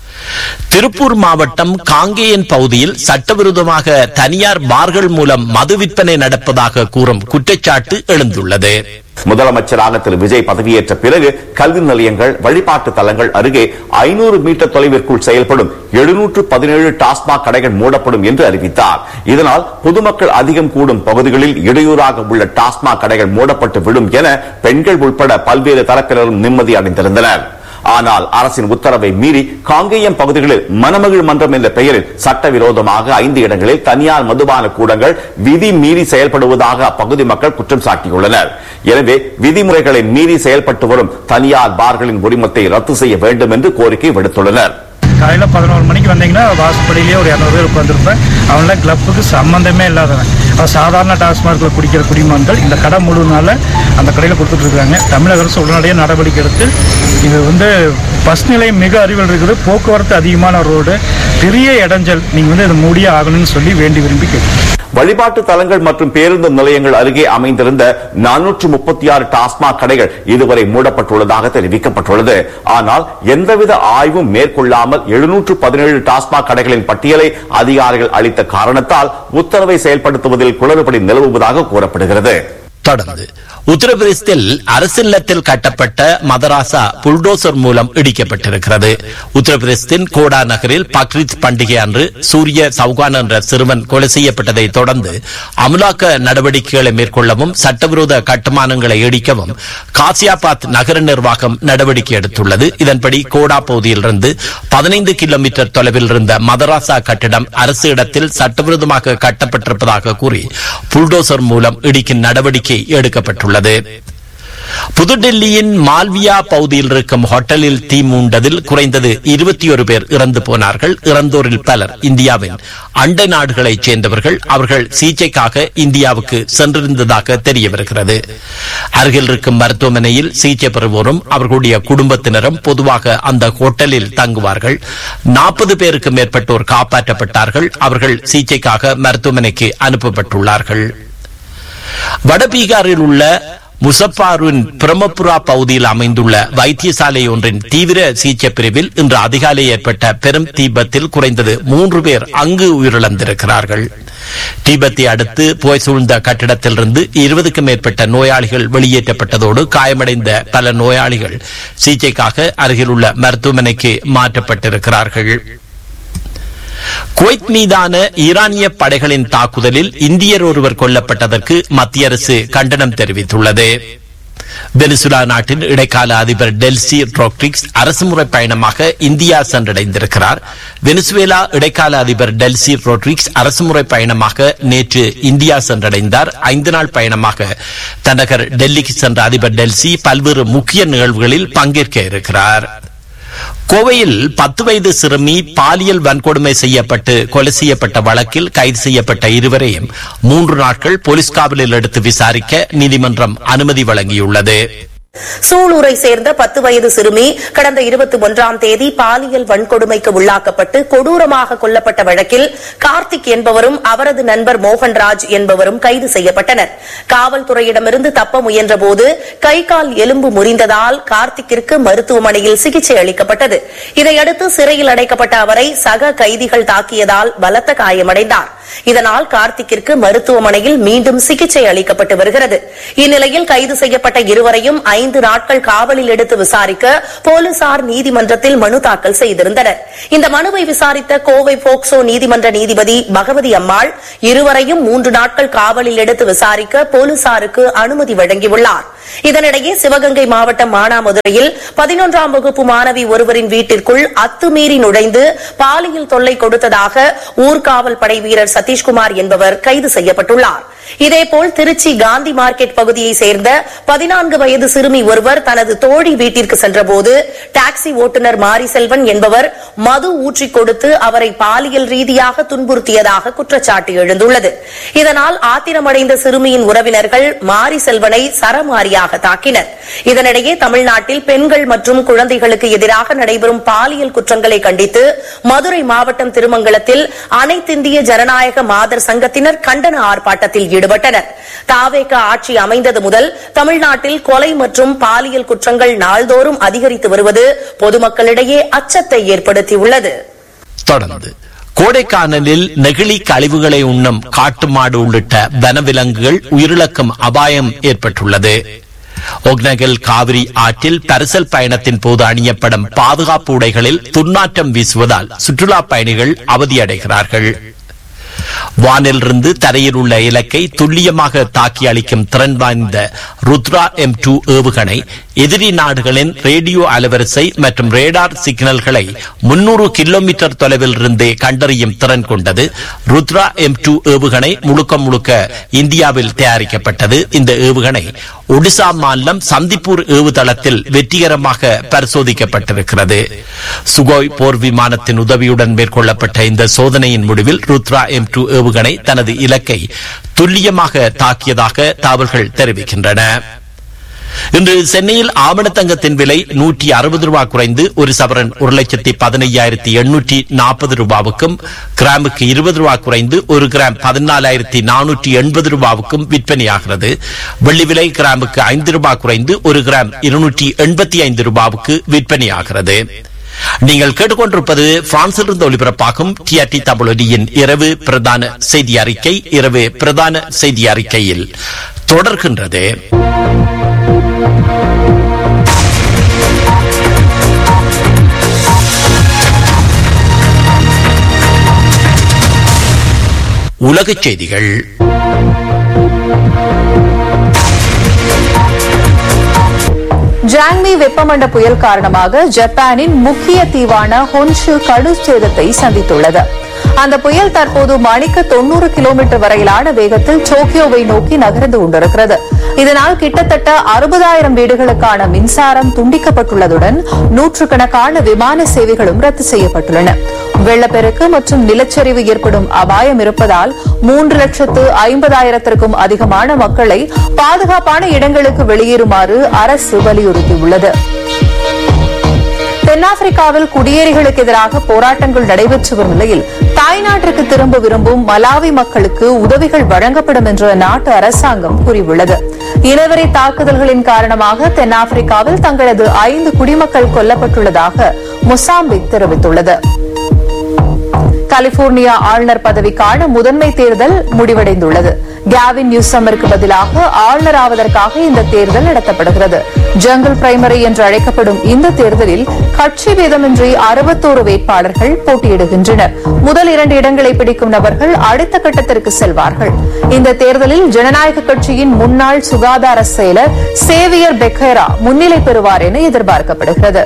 S2: திருப்பூர் மாவட்டம் காங்கேயன் பகுதியில் சட்டவிரோதமாக தனியார் பார்கள் மூலம் மது விற்பனை நடப்பதாக கூறும் குற்றச்சாட்டு எழுந்துள்ளது
S3: முதலமைச்சராக திரு விஜய் பதவியேற்ற பிறகு கல்வி நிலையங்கள் வழிபாட்டு தலங்கள் அருகே ஐநூறு மீட்டர் தொலைவிற்குள் செயல்படும் எழுநூற்று பதினேழு டாஸ்மாக் கடைகள் மூடப்படும் என்று அறிவித்தார் இதனால் பொதுமக்கள் அதிகம் கூடும் பகுதிகளில் இடையூறாக உள்ள டாஸ்மாக் கடைகள் மூடப்பட்டு விடும் என பெண்கள் உட்பட பல்வேறு தரப்பினரும் நிம்மதி அடைந்திருந்தனர் ஆனால் அரசின் உத்தரவை மீறி காங்கேயம் பகுதிகளில் மணமகிழ் மன்றம் என்ற பெயரில் சட்டவிரோதமாக ஐந்து இடங்களில் தனியார் மதுபான கூடங்கள் விதி மீறி செயல்படுவதாக அப்பகுதி மக்கள் குற்றம் சாட்டியுள்ளனர் எனவே விதிமுறைகளை மீறி செயல்பட்டு வரும் தனியார் பார்களின் உரிமத்தை ரத்து செய்ய வேண்டும் என்று கோரிக்கை விடுத்துள்ளனர்
S9: காலையில் பதினோரு மணிக்கு வந்தீங்கன்னா வாசப்படியிலேயே ஒரு இரநூறு பேர் உட்காந்துருப்பேன் அவன்லாம் கிளப்புக்கு சம்மந்தமே இல்லாதவன் அவன் சாதாரண டாஸ்மார்க்கில் குடிக்கிற குடிமக்கள் இந்த கடை முழுனால அந்த கடையில் கொடுத்துட்டு இருக்காங்க தமிழக அரசு உடனடியாக நடவடிக்கை எடுத்து இது வந்து பஸ் நிலையம் மிக அருகில் இருக்குது போக்குவரத்து அதிகமான ரோடு பெரிய இடைஞ்சல் நீங்கள் வந்து இதை மூடியே ஆகணும்னு சொல்லி வேண்டி விரும்பி கேட்குறேன்
S3: வழிபாட்டு தலங்கள் மற்றும் பேருந்து நிலையங்கள் அருகே அமைந்திருந்த நானூற்று முப்பத்தி ஆறு டாஸ்மாக் கடைகள் இதுவரை மூடப்பட்டுள்ளதாக தெரிவிக்கப்பட்டுள்ளது ஆனால் எந்தவித ஆய்வும் மேற்கொள்ளாமல் எழுநூற்று பதினேழு டாஸ்மாக் கடைகளின் பட்டியலை அதிகாரிகள் அளித்த காரணத்தால் உத்தரவை செயல்படுத்துவதில் குளறுபடி நிலவுவதாக கூறப்படுகிறது
S2: தொடர்ந்து உத்தரப்பிரதேசத்தில் அரசு நிலத்தில் கட்டப்பட்ட மதராசா புல்டோசர் மூலம் இடிக்கப்பட்டிருக்கிறது உத்தரப்பிரதேசத்தின் கோடா நகரில் பக்ரீத் பண்டிகை அன்று சூரிய சவுகான் என்ற சிறுவன் கொலை செய்யப்பட்டதை தொடர்ந்து அமலாக்க நடவடிக்கைகளை மேற்கொள்ளவும் சட்டவிரோத கட்டுமானங்களை இடிக்கவும் காசியாபாத் நகர நிர்வாகம் நடவடிக்கை எடுத்துள்ளது இதன்படி கோடா பகுதியிலிருந்து பதினைந்து கிலோமீட்டர் தொலைவில் இருந்த மதராசா கட்டிடம் அரசு இடத்தில் சட்டவிரோதமாக கட்டப்பட்டிருப்பதாக கூறி புல்டோசர் மூலம் இடிக்கும் நடவடிக்கை எடுக்கப்பட்டுள்ளது புதுடெல்லியின் மால்வியா பகுதியில் இருக்கும் ஹோட்டலில் தீ மூண்டதில் குறைந்தது இருபத்தி ஒரு பேர் இறந்து போனார்கள் இறந்தோரில் பலர் இந்தியாவின் அண்டை நாடுகளைச் சேர்ந்தவர்கள் அவர்கள் சிகிச்சைக்காக இந்தியாவுக்கு சென்றிருந்ததாக தெரிய வருகிறது அருகில் இருக்கும் மருத்துவமனையில் சிகிச்சை பெறுவோரும் அவர்களுடைய குடும்பத்தினரும் பொதுவாக அந்த ஹோட்டலில் தங்குவார்கள் நாற்பது பேருக்கு மேற்பட்டோர் காப்பாற்றப்பட்டார்கள் அவர்கள் சிகிச்சைக்காக மருத்துவமனைக்கு அனுப்பப்பட்டுள்ளார்கள் வடபீகாரில் உள்ள முசப்பாரின் பிரம்மபுரா பகுதியில் அமைந்துள்ள வைத்தியசாலை ஒன்றின் தீவிர சிகிச்சை பிரிவில் இன்று அதிகாலை ஏற்பட்ட பெரும் தீபத்தில் குறைந்தது மூன்று பேர் அங்கு உயிரிழந்திருக்கிறார்கள் தீபத்தை அடுத்து புகை சூழ்ந்த கட்டிடத்திலிருந்து இருபதுக்கும் மேற்பட்ட நோயாளிகள் வெளியேற்றப்பட்டதோடு காயமடைந்த பல நோயாளிகள் சிகிச்சைக்காக அருகிலுள்ள மருத்துவமனைக்கு மாற்றப்பட்டிருக்கிறார்கள் குவைத் மீதான ஈரானிய படைகளின் தாக்குதலில் இந்தியர் ஒருவர் கொல்லப்பட்டதற்கு மத்திய அரசு கண்டனம் தெரிவித்துள்ளது வெனிசுலா நாட்டின் இடைக்கால அதிபர் டெல்சி ரோட்ரிக்ஸ் அரசுமுறை பயணமாக இந்தியா சென்றடைந்திருக்கிறார் வெனிசுவேலா இடைக்கால அதிபர் டெல்சி ரோட்ரிக்ஸ் அரசுமுறை பயணமாக நேற்று இந்தியா சென்றடைந்தார் ஐந்து நாள் பயணமாக தன்னகர் டெல்லிக்கு சென்ற அதிபர் டெல்சி பல்வேறு முக்கிய நிகழ்வுகளில் பங்கேற்க இருக்கிறார் கோவையில் பத்து வயது சிறுமி பாலியல் வன்கொடுமை செய்யப்பட்டு கொலை செய்யப்பட்ட வழக்கில் கைது செய்யப்பட்ட இருவரையும் மூன்று நாட்கள் போலீஸ் காவலில் எடுத்து விசாரிக்க நீதிமன்றம் அனுமதி வழங்கியுள்ளது
S1: சூலூரை சேர்ந்த பத்து வயது சிறுமி கடந்த இருபத்தி ஒன்றாம் தேதி பாலியல் வன்கொடுமைக்கு உள்ளாக்கப்பட்டு கொடூரமாக கொல்லப்பட்ட வழக்கில் கார்த்திக் என்பவரும் அவரது நண்பர் மோகன்ராஜ் என்பவரும் கைது செய்யப்பட்டனர் காவல்துறையிடமிருந்து தப்ப முயன்றபோது கை கால் எலும்பு முறிந்ததால் கார்த்திக்கிற்கு மருத்துவமனையில் சிகிச்சை அளிக்கப்பட்டது இதையடுத்து சிறையில் அடைக்கப்பட்ட அவரை சக கைதிகள் தாக்கியதால் பலத்த காயமடைந்தார் இதனால் கார்த்திக்கிற்கு மருத்துவமனையில் மீண்டும் சிகிச்சை அளிக்கப்பட்டு வருகிறது இந்நிலையில் கைது செய்யப்பட்ட இருவரையும் ஐந்து நாட்கள் காவலில் எடுத்து விசாரிக்க போலீசார் நீதிமன்றத்தில் மனு தாக்கல் செய்திருந்தனர் இந்த மனுவை விசாரித்த கோவை போக்சோ நீதிமன்ற நீதிபதி பகவதி அம்மாள் இருவரையும் மூன்று நாட்கள் காவலில் எடுத்து விசாரிக்க போலீசாருக்கு அனுமதி வழங்கியுள்ளார் இதனிடையே சிவகங்கை மாவட்டம் மானாமதுரையில் பதினொன்றாம் வகுப்பு மாணவி ஒருவரின் வீட்டிற்குள் அத்துமீறி நுழைந்து பாலியல் தொல்லை கொடுத்ததாக ஊர்காவல் படை வீரர் சதீஷ்குமார் என்பவர் கைது செய்யப்பட்டுள்ளார் இதேபோல் திருச்சி காந்தி மார்க்கெட் பகுதியைச் சேர்ந்த பதினான்கு வயது சிறுமி ஒருவர் தனது தோழி வீட்டிற்கு சென்றபோது டாக்ஸி ஓட்டுநர் மாரிசெல்வன் என்பவர் மது ஊற்றிக் கொடுத்து அவரை பாலியல் ரீதியாக துன்புறுத்தியதாக குற்றச்சாட்டு எழுந்துள்ளது இதனால் ஆத்திரமடைந்த சிறுமியின் உறவினர்கள் மாரிசெல்வனை சரமாரியாக தாக்கினர் இதனிடையே தமிழ்நாட்டில் பெண்கள் மற்றும் குழந்தைகளுக்கு எதிராக நடைபெறும் பாலியல் குற்றங்களை கண்டித்து மதுரை மாவட்டம் திருமங்கலத்தில் அனைத்திந்திய ஜனநாயக மாதர் சங்கத்தினர் கண்டன ஆர்ப்பாட்டத்தில் ஈடுபட்டனர் தாவேக ஆட்சி அமைந்தது முதல் தமிழ்நாட்டில் கொலை மற்றும் பாலியல் குற்றங்கள் நாள்தோறும் அதிகரித்து வருவது பொதுமக்களிடையே அச்சத்தை ஏற்படுத்தியுள்ளது
S2: தொடர்ந்து கோடைக்கானலில் நெகிழி கழிவுகளை உண்ணும் காட்டு மாடு உள்ளிட்ட வனவிலங்குகள் உயிரிழக்கும் அபாயம் ஏற்பட்டுள்ளது ஒக்னகல் காவிரி ஆற்றில் பரிசல் பயணத்தின் போது அணியப்படும் பாதுகாப்பு உடைகளில் துர்நாற்றம் வீசுவதால் சுற்றுலா பயணிகள் அவதியடைகிறார்கள் வானிலிருந்து தரையில் உள்ள இலக்கை துல்லியமாக தாக்கி அளிக்கும் திறன் வாய்ந்த ருத்ரா எம் டூ ஏவுகணை எதிரி நாடுகளின் ரேடியோ அலைவரிசை மற்றும் ரேடார் சிக்னல்களை முன்னூறு கிலோமீட்டர் தொலைவில் இருந்தே கண்டறியும் திறன் கொண்டது ருத்ரா எம் டூ ஏவுகணை முழுக்க முழுக்க இந்தியாவில் தயாரிக்கப்பட்டது இந்த ஏவுகணை ஒடிசா மாநிலம் சந்திப்பூர் ஏவுதளத்தில் வெற்றிகரமாக பரிசோதிக்கப்பட்டிருக்கிறது சுகோய் போர் விமானத்தின் உதவியுடன் மேற்கொள்ளப்பட்ட இந்த சோதனையின் முடிவில் ருத்ரா எம் டூ ஏவுகணை தனது இலக்கை துல்லியமாக தாக்கியதாக தகவல்கள் தெரிவிக்கின்றன இன்று சென்னையில் ஆவணத்தங்கத்தின் விலை நூற்றி அறுபது ரூபாய் குறைந்து ஒரு சவரன் ஒரு லட்சத்தி பதினையாயிரத்தி எண்ணூற்றி நாற்பது ரூபாவுக்கும் கிராமுக்கு இருபது ரூபாய் குறைந்து ஒரு கிராம் பதினாலாயிரத்தி நானூற்றி எண்பது ரூபாவுக்கும் விற்பனையாகிறது வெள்ளி விலை கிராமுக்கு ஐந்து ரூபாய் குறைந்து ஒரு கிராம் இருநூற்றி எண்பத்தி ஐந்து ரூபாவுக்கு விற்பனையாகிறது நீங்கள் கேட்டுக்கொண்டிருப்பது பிரான்சிலிருந்து ஒலிபரப்பாகும் டிஆர்டி தமிழொலியின் இரவு பிரதான செய்தி அறிக்கை இரவு பிரதான செய்தி அறிக்கையில் தொடர்கின்றது உலகச் செய்திகள்
S10: ஜாங்மி வெப்பமண்ட புயல் காரணமாக ஜப்பானின் முக்கிய தீவான ஹொன்ஷு கடும் சேதத்தை சந்தித்துள்ளது அந்த புயல் தற்போது மணிக்கு தொன்னூறு கிலோமீட்டர் வரையிலான வேகத்தில் டோக்கியோவை நோக்கி நகர்ந்து கொண்டிருக்கிறது இதனால் கிட்டத்தட்ட அறுபதாயிரம் வீடுகளுக்கான மின்சாரம் துண்டிக்கப்பட்டுள்ளதுடன் நூற்றுக்கணக்கான விமான சேவைகளும் ரத்து செய்யப்பட்டுள்ளன வெள்ளப்பெருக்கு மற்றும் நிலச்சரிவு ஏற்படும் அபாயம் இருப்பதால் மூன்று லட்சத்து ஐம்பதாயிரத்திற்கும் அதிகமான மக்களை பாதுகாப்பான இடங்களுக்கு வெளியேறுமாறு அரசு வலியுறுத்தியுள்ளது தென்னாப்பிரிக்காவில் குடியேறிகளுக்கு எதிராக போராட்டங்கள் நடைபெற்று வரும் நிலையில் தாய்நாட்டிற்கு திரும்ப விரும்பும் மலாவி மக்களுக்கு உதவிகள் வழங்கப்படும் என்று அந்நாட்டு அரசாங்கம் கூறியுள்ளது இனவெறி தாக்குதல்களின் காரணமாக தென்னாப்பிரிக்காவில் தங்களது ஐந்து குடிமக்கள் கொல்லப்பட்டுள்ளதாக மொசாம்பிக் தெரிவித்துள்ளது கலிபோர்னியா ஆளுநர் பதவிக்கான முதன்மை தேர்தல் முடிவடைந்துள்ளது கேவின் நியூசமருக்கு பதிலாக ஆளுநர் ஆவதற்காக இந்த தேர்தல் நடத்தப்படுகிறது ஜங்கல் பிரைமரி என்று அழைக்கப்படும் இந்த தேர்தலில் கட்சி பேதமின்றி அறுபத்தோரு வேட்பாளர்கள் போட்டியிடுகின்றனர் முதல் இரண்டு இடங்களை பிடிக்கும் நபர்கள் அடுத்த கட்டத்திற்கு செல்வார்கள் இந்த தேர்தலில் ஜனநாயக கட்சியின் முன்னாள் சுகாதார செயலர் சேவியர் பெக்கேரா முன்னிலை பெறுவார் என எதிர்பார்க்கப்படுகிறது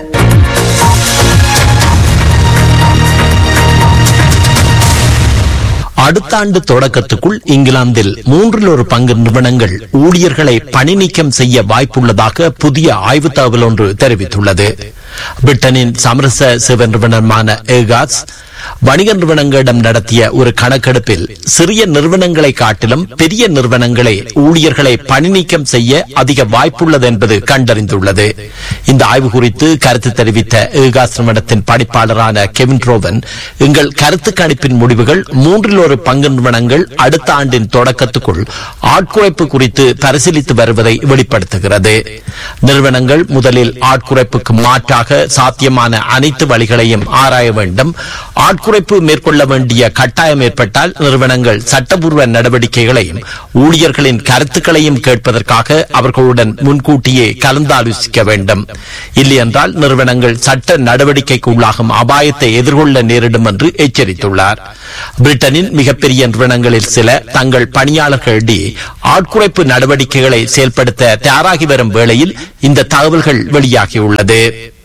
S2: அடுத்த ஆண்டு தொடக்கத்துக்குள் இங்கிலாந்தில் மூன்றில் ஒரு பங்கு நிறுவனங்கள் ஊழியர்களை பணி நீக்கம் செய்ய வாய்ப்புள்ளதாக புதிய ஆய்வு தகவல் ஒன்று தெரிவித்துள்ளது பிரிட்டனின் சமரச சேவை நிறுவனமான ஏகாஸ் வணிக நிறுவனங்களிடம் நடத்திய ஒரு கணக்கெடுப்பில் சிறிய நிறுவனங்களை காட்டிலும் பெரிய நிறுவனங்களை ஊழியர்களை பணி நீக்கம் செய்ய அதிக வாய்ப்புள்ளது என்பது கண்டறிந்துள்ளது இந்த ஆய்வு குறித்து கருத்து தெரிவித்த ஏகாஸ் நிறுவனத்தின் படிப்பாளரான கெவின் ரோவன் எங்கள் கருத்து கணிப்பின் முடிவுகள் மூன்றில் ஒரு பங்கு நிறுவனங்கள் அடுத்த ஆண்டின் தொடக்கத்துக்குள் ஆட்குறைப்பு குறித்து பரிசீலித்து வருவதை வெளிப்படுத்துகிறது நிறுவனங்கள் முதலில் ஆட்குறைப்புக்கு மாற்றாக சாத்தியமான அனைத்து வழிகளையும் ஆராய வேண்டும் ஆட்குறைப்பு மேற்கொள்ள வேண்டிய கட்டாயம் ஏற்பட்டால் நிறுவனங்கள் சட்டபூர்வ நடவடிக்கைகளையும் ஊழியர்களின் கருத்துக்களையும் கேட்பதற்காக அவர்களுடன் முன்கூட்டியே கலந்தாலோசிக்க வேண்டும் இல்லையென்றால் நிறுவனங்கள் சட்ட நடவடிக்கைக்கு உள்ளாகும் அபாயத்தை எதிர்கொள்ள நேரிடும் என்று எச்சரித்துள்ளார் பிரிட்டனின் மிகப்பெரிய நிறுவனங்களில் சில தங்கள் பணியாளர்களிடையே ஆட்குறைப்பு நடவடிக்கைகளை செயல்படுத்த தயாராகி வரும் வேளையில் இந்த தகவல்கள் வெளியாகியுள்ளது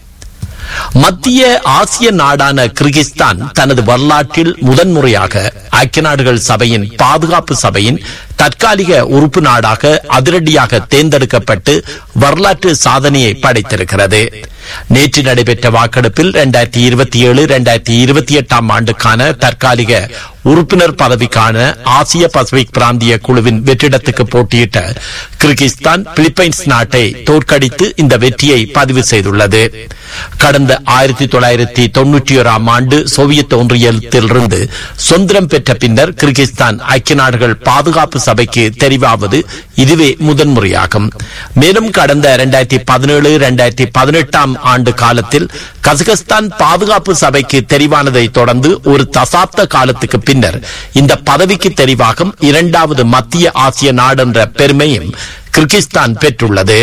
S2: மத்திய ஆசிய நாடான கிர்கிஸ்தான் தனது வரலாற்றில் முதன்முறையாக ஐக்கிய நாடுகள் சபையின் பாதுகாப்பு சபையின் தற்காலிக உறுப்பு நாடாக அதிரடியாக தேர்ந்தெடுக்கப்பட்டு வரலாற்று சாதனையை படைத்திருக்கிறது நேற்று நடைபெற்ற வாக்கெடுப்பில் இரண்டாயிரத்தி இருபத்தி ஏழு இரண்டாயிரத்தி இருபத்தி எட்டாம் ஆண்டுக்கான தற்காலிக உறுப்பினர் பதவிக்கான ஆசிய பசிபிக் பிராந்திய குழுவின் வெற்றிடத்துக்கு போட்டியிட்ட கிர்கிஸ்தான் பிலிப்பைன்ஸ் நாட்டை தோற்கடித்து இந்த வெற்றியை பதிவு செய்துள்ளது கடந்த ஆயிரத்தி தொள்ளாயிரத்தி தொன்னூற்றி ஓராம் ஆண்டு சோவியத் ஒன்றியத்திலிருந்து சுதந்திரம் பெற்ற பின்னர் கிர்கிஸ்தான் ஐக்கிய நாடுகள் பாதுகாப்பு சபைக்கு தெரிவாவது இதுவே முதன்முறையாகும் மேலும் கடந்த இரண்டாயிரத்தி பதினேழு இரண்டாயிரத்தி பதினெட்டாம் ஆண்டு காலத்தில் கசகஸ்தான் பாதுகாப்பு சபைக்கு தெரிவானதை தொடர்ந்து ஒரு தசாப்த காலத்துக்கு பின்னர் இந்த பதவிக்கு தெரிவாகும் இரண்டாவது மத்திய ஆசிய நாடு என்ற பெருமையும் கிர்கிஸ்தான் பெற்றுள்ளது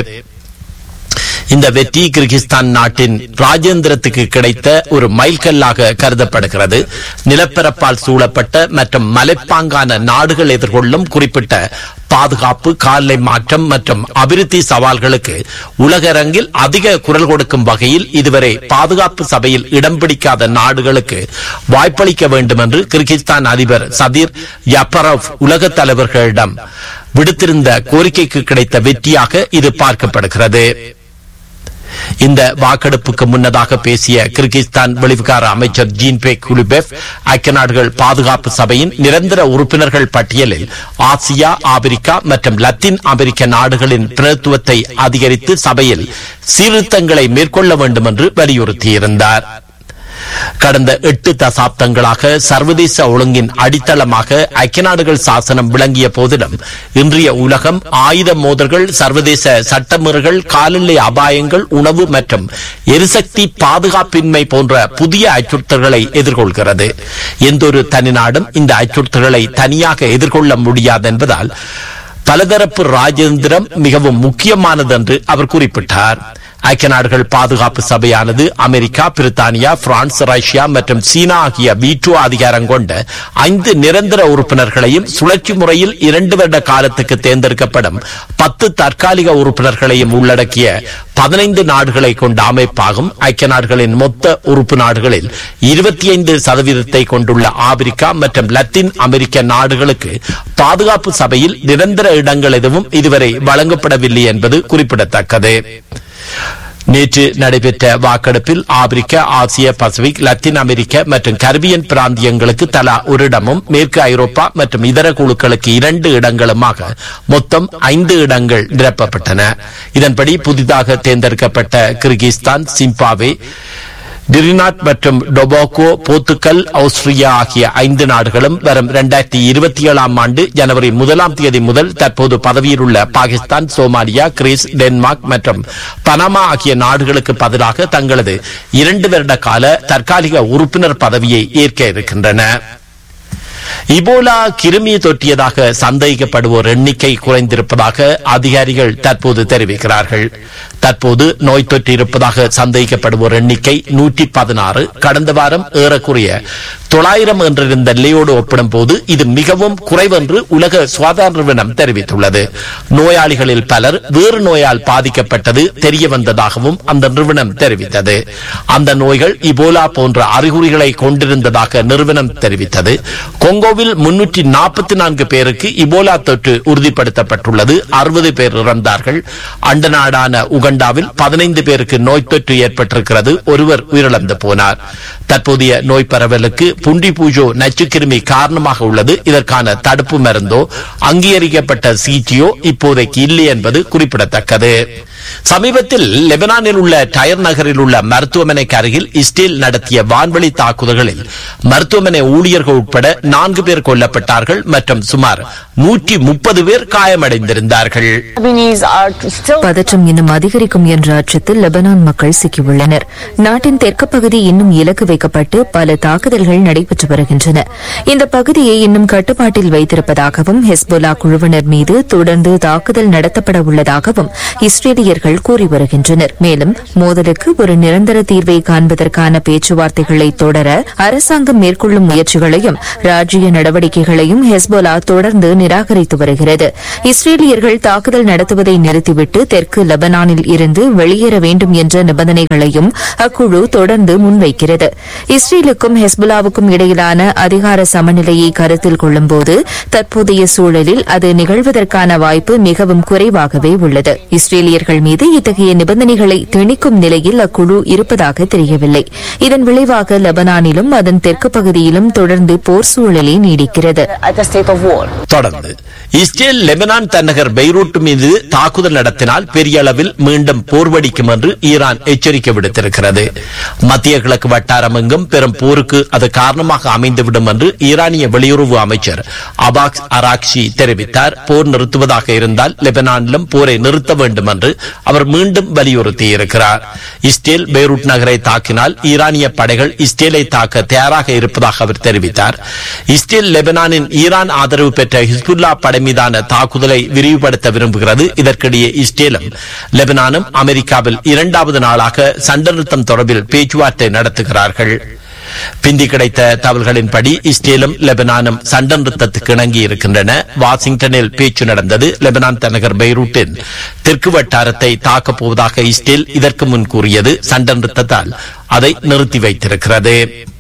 S2: இந்த வெற்றி கிர்கிஸ்தான் நாட்டின் ராஜேந்திரத்துக்கு கிடைத்த ஒரு மைல்கல்லாக கருதப்படுகிறது நிலப்பரப்பால் சூழப்பட்ட மற்றும் மலைப்பாங்கான நாடுகள் எதிர்கொள்ளும் குறிப்பிட்ட பாதுகாப்பு காலை மாற்றம் மற்றும் அபிவிருத்தி சவால்களுக்கு உலகரங்கில் அதிக குரல் கொடுக்கும் வகையில் இதுவரை பாதுகாப்பு சபையில் இடம் பிடிக்காத நாடுகளுக்கு வாய்ப்பளிக்க வேண்டும் என்று கிர்கிஸ்தான் அதிபர் சதீர் யப்பரவ் உலக தலைவர்களிடம் விடுத்திருந்த கோரிக்கைக்கு கிடைத்த வெற்றியாக இது பார்க்கப்படுகிறது இந்த வாக்கெடுப்புக்கு முன்னதாக பேசிய கிர்கிஸ்தான் வெளிவிகார அமைச்சர் ஜீன்பே குலிபெஃப் ஐக்கிய நாடுகள் பாதுகாப்பு சபையின் நிரந்தர உறுப்பினர்கள் பட்டியலில் ஆசியா ஆப்பிரிக்கா மற்றும் லத்தீன் அமெரிக்க நாடுகளின் பிரதித்துவத்தை அதிகரித்து சபையில் சீர்திருத்தங்களை மேற்கொள்ள வேண்டும் என்று வலியுறுத்தியிருந்தார் கடந்த எட்டு தசாப்தங்களாக சர்வதேச ஒழுங்கின் அடித்தளமாக ஐக்கிய நாடுகள் சாசனம் விளங்கிய போதிலும் இன்றைய உலகம் ஆயுத மோதல்கள் சர்வதேச சட்டமீறல்கள் காலநிலை அபாயங்கள் உணவு மற்றும் எரிசக்தி பாதுகாப்பின்மை போன்ற புதிய அச்சுறுத்தல்களை எதிர்கொள்கிறது எந்தொரு தனிநாடும் இந்த அச்சுறுத்தல்களை தனியாக எதிர்கொள்ள முடியாது என்பதால் பலதரப்பு ராஜேந்திரம் மிகவும் முக்கியமானது என்று அவர் குறிப்பிட்டார் ஐக்கிய நாடுகள் பாதுகாப்பு சபையானது அமெரிக்கா பிரித்தானியா பிரான்ஸ் ரஷ்யா மற்றும் சீனா ஆகிய வீட்டோ அதிகாரம் கொண்ட ஐந்து நிரந்தர உறுப்பினர்களையும் சுழற்சி முறையில் இரண்டு வருட காலத்துக்கு தேர்ந்தெடுக்கப்படும் பத்து தற்காலிக உறுப்பினர்களையும் உள்ளடக்கிய பதினைந்து நாடுகளை கொண்ட அமைப்பாகும் ஐக்கிய நாடுகளின் மொத்த உறுப்பு நாடுகளில் இருபத்தி ஐந்து சதவீதத்தை கொண்டுள்ள ஆப்பிரிக்கா மற்றும் லத்தீன் அமெரிக்க நாடுகளுக்கு பாதுகாப்பு சபையில் நிரந்தர இடங்கள் எதுவும் இதுவரை வழங்கப்படவில்லை என்பது குறிப்பிடத்தக்கது நேற்று நடைபெற்ற வாக்கெடுப்பில் ஆப்பிரிக்கா ஆசிய பசிபிக் லத்தீன் அமெரிக்க மற்றும் கரிபியன் பிராந்தியங்களுக்கு தலா ஒரு இடமும் மேற்கு ஐரோப்பா மற்றும் இதர குழுக்களுக்கு இரண்டு இடங்களுமாக மொத்தம் ஐந்து இடங்கள் நிரப்பப்பட்டன இதன்படி புதிதாக தேர்ந்தெடுக்கப்பட்ட கிர்கிஸ்தான் சிம்பாவே டிரினாட் மற்றும் டொபாகோ போர்த்துக்கல் ஆஸ்திரியா ஆகிய ஐந்து நாடுகளும் வரும் இரண்டாயிரத்தி இருபத்தி ஏழாம் ஆண்டு ஜனவரி முதலாம் தேதி முதல் தற்போது பதவியில் உள்ள பாகிஸ்தான் சோமாலியா கிரீஸ் டென்மார்க் மற்றும் பனாமா ஆகிய நாடுகளுக்கு பதிலாக தங்களது இரண்டு வருட கால தற்காலிக உறுப்பினர் பதவியை ஏற்க இருக்கின்றன இபோலா கிருமி தொற்றியதாக சந்தேகிக்கப்படுவோர் எண்ணிக்கை குறைந்திருப்பதாக அதிகாரிகள் தற்போது தெரிவிக்கிறார்கள் தற்போது நோய் தொற்று இருப்பதாக சந்தேகிக்கப்படுவோர் எண்ணிக்கை நூற்றி பதினாறு கடந்த வாரம் ஏறக்குறைய தொள்ளாயிரம் என்றிருந்த நிலையோடு ஒப்பிடும்போது இது மிகவும் குறைவென்று உலக சுகாதார நிறுவனம் தெரிவித்துள்ளது நோயாளிகளில் பலர் வேறு நோயால் பாதிக்கப்பட்டது தெரிய வந்ததாகவும் அந்த நிறுவனம் தெரிவித்தது அந்த நோய்கள் இபோலா போன்ற அறிகுறிகளை கொண்டிருந்ததாக நிறுவனம் தெரிவித்தது கொங்கோவில் முன்னூற்றி நாற்பத்தி நான்கு பேருக்கு இபோலா தொற்று உறுதிப்படுத்தப்பட்டுள்ளது அறுபது பேர் இறந்தார்கள் அண்ட நாடான உகண்டாவில் பதினைந்து பேருக்கு நோய் தொற்று ஏற்பட்டிருக்கிறது ஒருவர் உயிரிழந்து போனார் தற்போதைய நோய் பரவலுக்கு புண்டி பூஜோ நச்சுக்கிருமி காரணமாக உள்ளது இதற்கான தடுப்பு மருந்தோ அங்கீகரிக்கப்பட்ட சிகிச்சையோ இப்போதைக்கு இல்லை என்பது குறிப்பிடத்தக்கது சமீபத்தில் லெபனானில் உள்ள டயர் நகரில் உள்ள மருத்துவமனைக்கு அருகில் இஸ்ரேல் நடத்திய வான்வழி தாக்குதல்களில் மருத்துவமனை ஊழியர்கள் உட்பட நான்கு பேர் கொல்லப்பட்டார்கள் மற்றும் சுமார் நூற்றி முப்பது பேர் காயமடைந்திருந்தார்கள்
S11: பதற்றம் இன்னும் அதிகரிக்கும் என்ற அச்சத்தில் லெபனான் மக்கள் சிக்கியுள்ளனர் நாட்டின் தெற்கு பகுதி இன்னும் இலக்கு வைக்கப்பட்டு பல தாக்குதல்கள் நடைபெற்று வருகின்றன இந்த பகுதியை இன்னும் கட்டுப்பாட்டில் வைத்திருப்பதாகவும் ஹெஸ்போலா குழுவினர் மீது தொடர்ந்து தாக்குதல் நடத்தப்பட உள்ளதாகவும் இஸ்ரேலியர்கள் கூறி வருகின்றனர் மேலும் மோதலுக்கு ஒரு நிரந்தர தீர்வை காண்பதற்கான பேச்சுவார்த்தைகளை தொடர அரசாங்கம் மேற்கொள்ளும் முயற்சிகளையும் ராஜ்ய நடவடிக்கைகளையும் ஹெஸ்போலா தொடர்ந்து நிராகரித்து வருகிறது இஸ்ரேலியர்கள் தாக்குதல் நடத்துவதை நிறுத்திவிட்டு தெற்கு லெபனானில் இருந்து வெளியேற வேண்டும் என்ற நிபந்தனைகளையும் அக்குழு தொடர்ந்து முன்வைக்கிறது இஸ்ரேலுக்கும் ஹெஸ்புல்லாவுக்கும் இடையிலான அதிகார சமநிலையை கருத்தில் கொள்ளும்போது தற்போதைய சூழலில் அது நிகழ்வதற்கான வாய்ப்பு மிகவும் குறைவாகவே உள்ளது இஸ்ரேலியர்கள் மீது இத்தகைய நிபந்தனைகளை திணிக்கும் நிலையில் அக்குழு இருப்பதாக தெரியவில்லை இதன் விளைவாக லெபனானிலும் அதன் தெற்கு பகுதியிலும் தொடர்ந்து போர் சூழலே நீடிக்கிறது
S2: தொடர்ந்து இஸ்ரேல் லெபனான் தன்னகர் பெய்ரூட் மீது தாக்குதல் நடத்தினால் பெரிய அளவில் மீண்டும் போர் வெடிக்கும் என்று ஈரான் எச்சரிக்கை விடுத்திருக்கிறது மத்திய கிழக்கு வட்டாரம் எங்கும் பெரும் போருக்கு அது காரணமாக அமைந்துவிடும் என்று ஈரானிய வெளியுறவு அமைச்சர் அபாக்ஸ் அராக்ஷி தெரிவித்தார் போர் நிறுத்துவதாக இருந்தால் லெபனானிலும் போரை நிறுத்த வேண்டும் என்று அவர் மீண்டும் வலியுறுத்தியிருக்கிறார் இஸ்ரேல் பெய்ரூட் நகரை தாக்கினால் ஈரானிய படைகள் இஸ்ரேலை தாக்க தயாராக இருப்பதாக அவர் தெரிவித்தார் இஸ்ரேல் லெபனானின் ஈரான் ஆதரவு பெற்ற ஹிஸ்புல்லா படை மீதான தாக்குதலை விரிவுபடுத்த விரும்புகிறது இதற்கிடையே இஸ்ரேலும் லெபனானும் அமெரிக்காவில் இரண்டாவது நாளாக சண்டை நிறுத்தம் தொடர்பில் பேச்சுவார்த்தை நடத்துகிறார்கள் பிந்தி கிடைத்த தகவல்களின்படி இஸ்ரேலும் லெபனானும் சண்டை நிறுத்தத்துக்கு இணங்கி இருக்கின்றன வாஷிங்டனில் பேச்சு நடந்தது லெபனான் தலைநகர் பெய்ரூட்டின் தெற்கு வட்டாரத்தை தாக்கப் போவதாக இஸ்ரேல் இதற்கு முன் கூறியது சண்டை நிறுத்தத்தால் அதை நிறுத்தி வைத்திருக்கிறது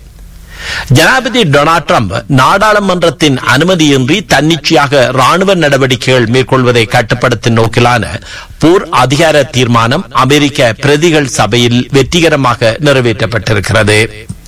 S2: ஜனாதிபதி டொனால்ட் ட்ரம்ப் நாடாளுமன்றத்தின் அனுமதியின்றி தன்னிச்சையாக ராணுவ நடவடிக்கைகள் மேற்கொள்வதை கட்டுப்படுத்தும் நோக்கிலான போர் அதிகார தீர்மானம் அமெரிக்க பிரதிகள் சபையில் வெற்றிகரமாக நிறைவேற்றப்பட்டிருக்கிறது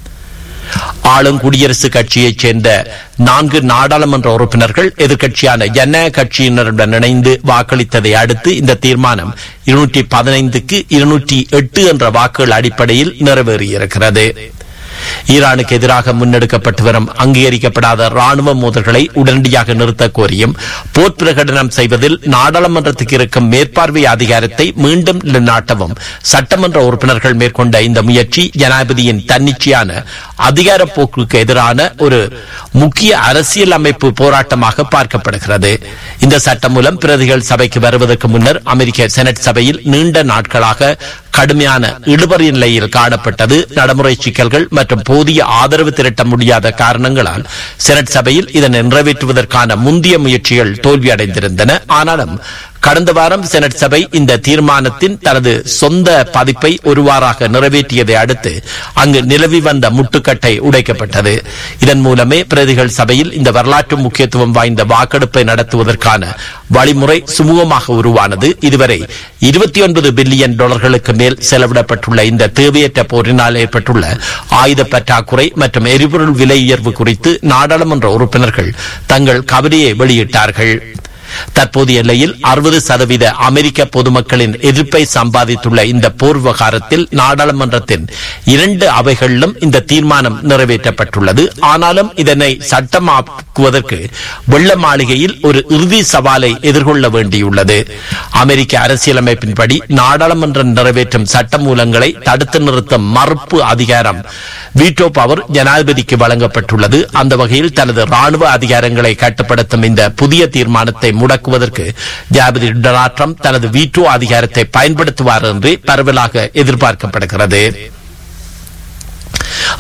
S2: ஆளும் குடியரசுக் கட்சியைச் சேர்ந்த நான்கு நாடாளுமன்ற உறுப்பினர்கள் எதிர்க்கட்சியான ஜனநாயக கட்சியினருடன் இணைந்து வாக்களித்ததை அடுத்து இந்த தீர்மானம் இருநூற்றி பதினைந்துக்கு இருநூற்றி எட்டு என்ற வாக்குகள் அடிப்படையில் நிறைவேறியிருக்கிறது ஈரானுக்கு எதிராக முன்னெடுக்கப்பட்டு வரும் அங்கீகரிக்கப்படாத ராணுவ மோதல்களை உடனடியாக நிறுத்த கோரியும் போர் பிரகடனம் செய்வதில் நாடாளுமன்றத்துக்கு இருக்கும் மேற்பார்வை அதிகாரத்தை மீண்டும் நிலைநாட்டவும் சட்டமன்ற உறுப்பினர்கள் மேற்கொண்ட இந்த முயற்சி ஜனாதிபதியின் தன்னிச்சையான அதிகார போக்குக்கு எதிரான ஒரு முக்கிய அரசியல் அமைப்பு போராட்டமாக பார்க்கப்படுகிறது இந்த சட்டம் மூலம் பிரதிகள் சபைக்கு வருவதற்கு முன்னர் அமெரிக்க செனட் சபையில் நீண்ட நாட்களாக கடுமையான இழுபறி நிலையில் காணப்பட்டது நடைமுறை சிக்கல்கள் மற்றும் போதிய ஆதரவு திரட்ட முடியாத காரணங்களால் செனட் சபையில் இதனை நிறைவேற்றுவதற்கான முந்தைய முயற்சிகள் தோல்வியடைந்திருந்தன ஆனாலும் கடந்த வாரம் செனட் சபை இந்த தீர்மானத்தின் தனது சொந்த பதிப்பை ஒருவாறாக நிறைவேற்றியதை அடுத்து அங்கு நிலவி வந்த முட்டுக்கட்டை உடைக்கப்பட்டது இதன் மூலமே பிரதிகள் சபையில் இந்த வரலாற்று முக்கியத்துவம் வாய்ந்த வாக்கெடுப்பை நடத்துவதற்கான வழிமுறை சுமூகமாக உருவானது இதுவரை இருபத்தி ஒன்பது பில்லியன் டாலர்களுக்கு மேல் செலவிடப்பட்டுள்ள இந்த தேவையற்ற போரினால் ஏற்பட்டுள்ள ஆயுத பற்றாக்குறை மற்றும் எரிபொருள் விலை உயர்வு குறித்து நாடாளுமன்ற உறுப்பினர்கள் தங்கள் கவலையை வெளியிட்டார்கள் தற்போதைய எல்லையில் அறுபது சதவீத அமெரிக்க பொதுமக்களின் எதிர்ப்பை சம்பாதித்துள்ள இந்த போர் விவகாரத்தில் நாடாளுமன்றத்தின் இரண்டு அவைகளிலும் இந்த தீர்மானம் நிறைவேற்றப்பட்டுள்ளது ஆனாலும் இதனை சட்டமாக்குவதற்கு வெள்ள மாளிகையில் ஒரு இறுதி சவாலை எதிர்கொள்ள வேண்டியுள்ளது அமெரிக்க அரசியலமைப்பின்படி நாடாளுமன்றம் நிறைவேற்றும் சட்ட மூலங்களை தடுத்து நிறுத்தும் மறுப்பு அதிகாரம் வீட்டோ பவர் ஜனாதிபதிக்கு வழங்கப்பட்டுள்ளது அந்த வகையில் தனது ராணுவ அதிகாரங்களை கட்டுப்படுத்தும் இந்த புதிய தீர்மானத்தை முடக்குவதற்கு ஜனாதிபதி டொனால்ட் ட்ரம்ப் தனது வீட்டோ அதிகாரத்தை பயன்படுத்துவார் என்று பரவலாக எதிர்பார்க்கப்படுகிறது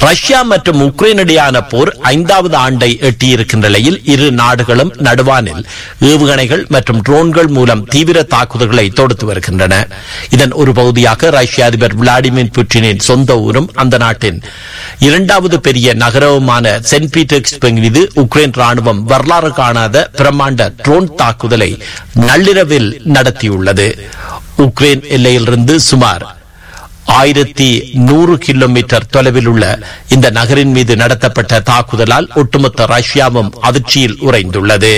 S2: ரஷ்யா மற்றும் உக்ரைன் இடையான போர் ஐந்தாவது ஆண்டை எட்டியிருக்கின்ற நிலையில் இரு நாடுகளும் நடுவானில் ஏவுகணைகள் மற்றும் ட்ரோன்கள் மூலம் தீவிர தாக்குதல்களை தொடுத்து வருகின்றன இதன் ஒரு பகுதியாக ரஷ்ய அதிபர் விளாடிமிர் புட்டினின் சொந்த ஊரும் அந்த நாட்டின் இரண்டாவது பெரிய நகரவுமான சென்ட் பீட்டர்ஸ்பர்க் மீது உக்ரைன் ராணுவம் வரலாறு காணாத பிரம்மாண்ட ட்ரோன் தாக்குதலை நள்ளிரவில் நடத்தியுள்ளது உக்ரைன் எல்லையிலிருந்து சுமார் ஆயிரத்தி நூறு கிலோமீட்டர் தொலைவில் உள்ள இந்த நகரின் மீது நடத்தப்பட்ட தாக்குதலால் ஒட்டுமொத்த ரஷ்யாவும் அதிர்ச்சியில் உறைந்துள்ளது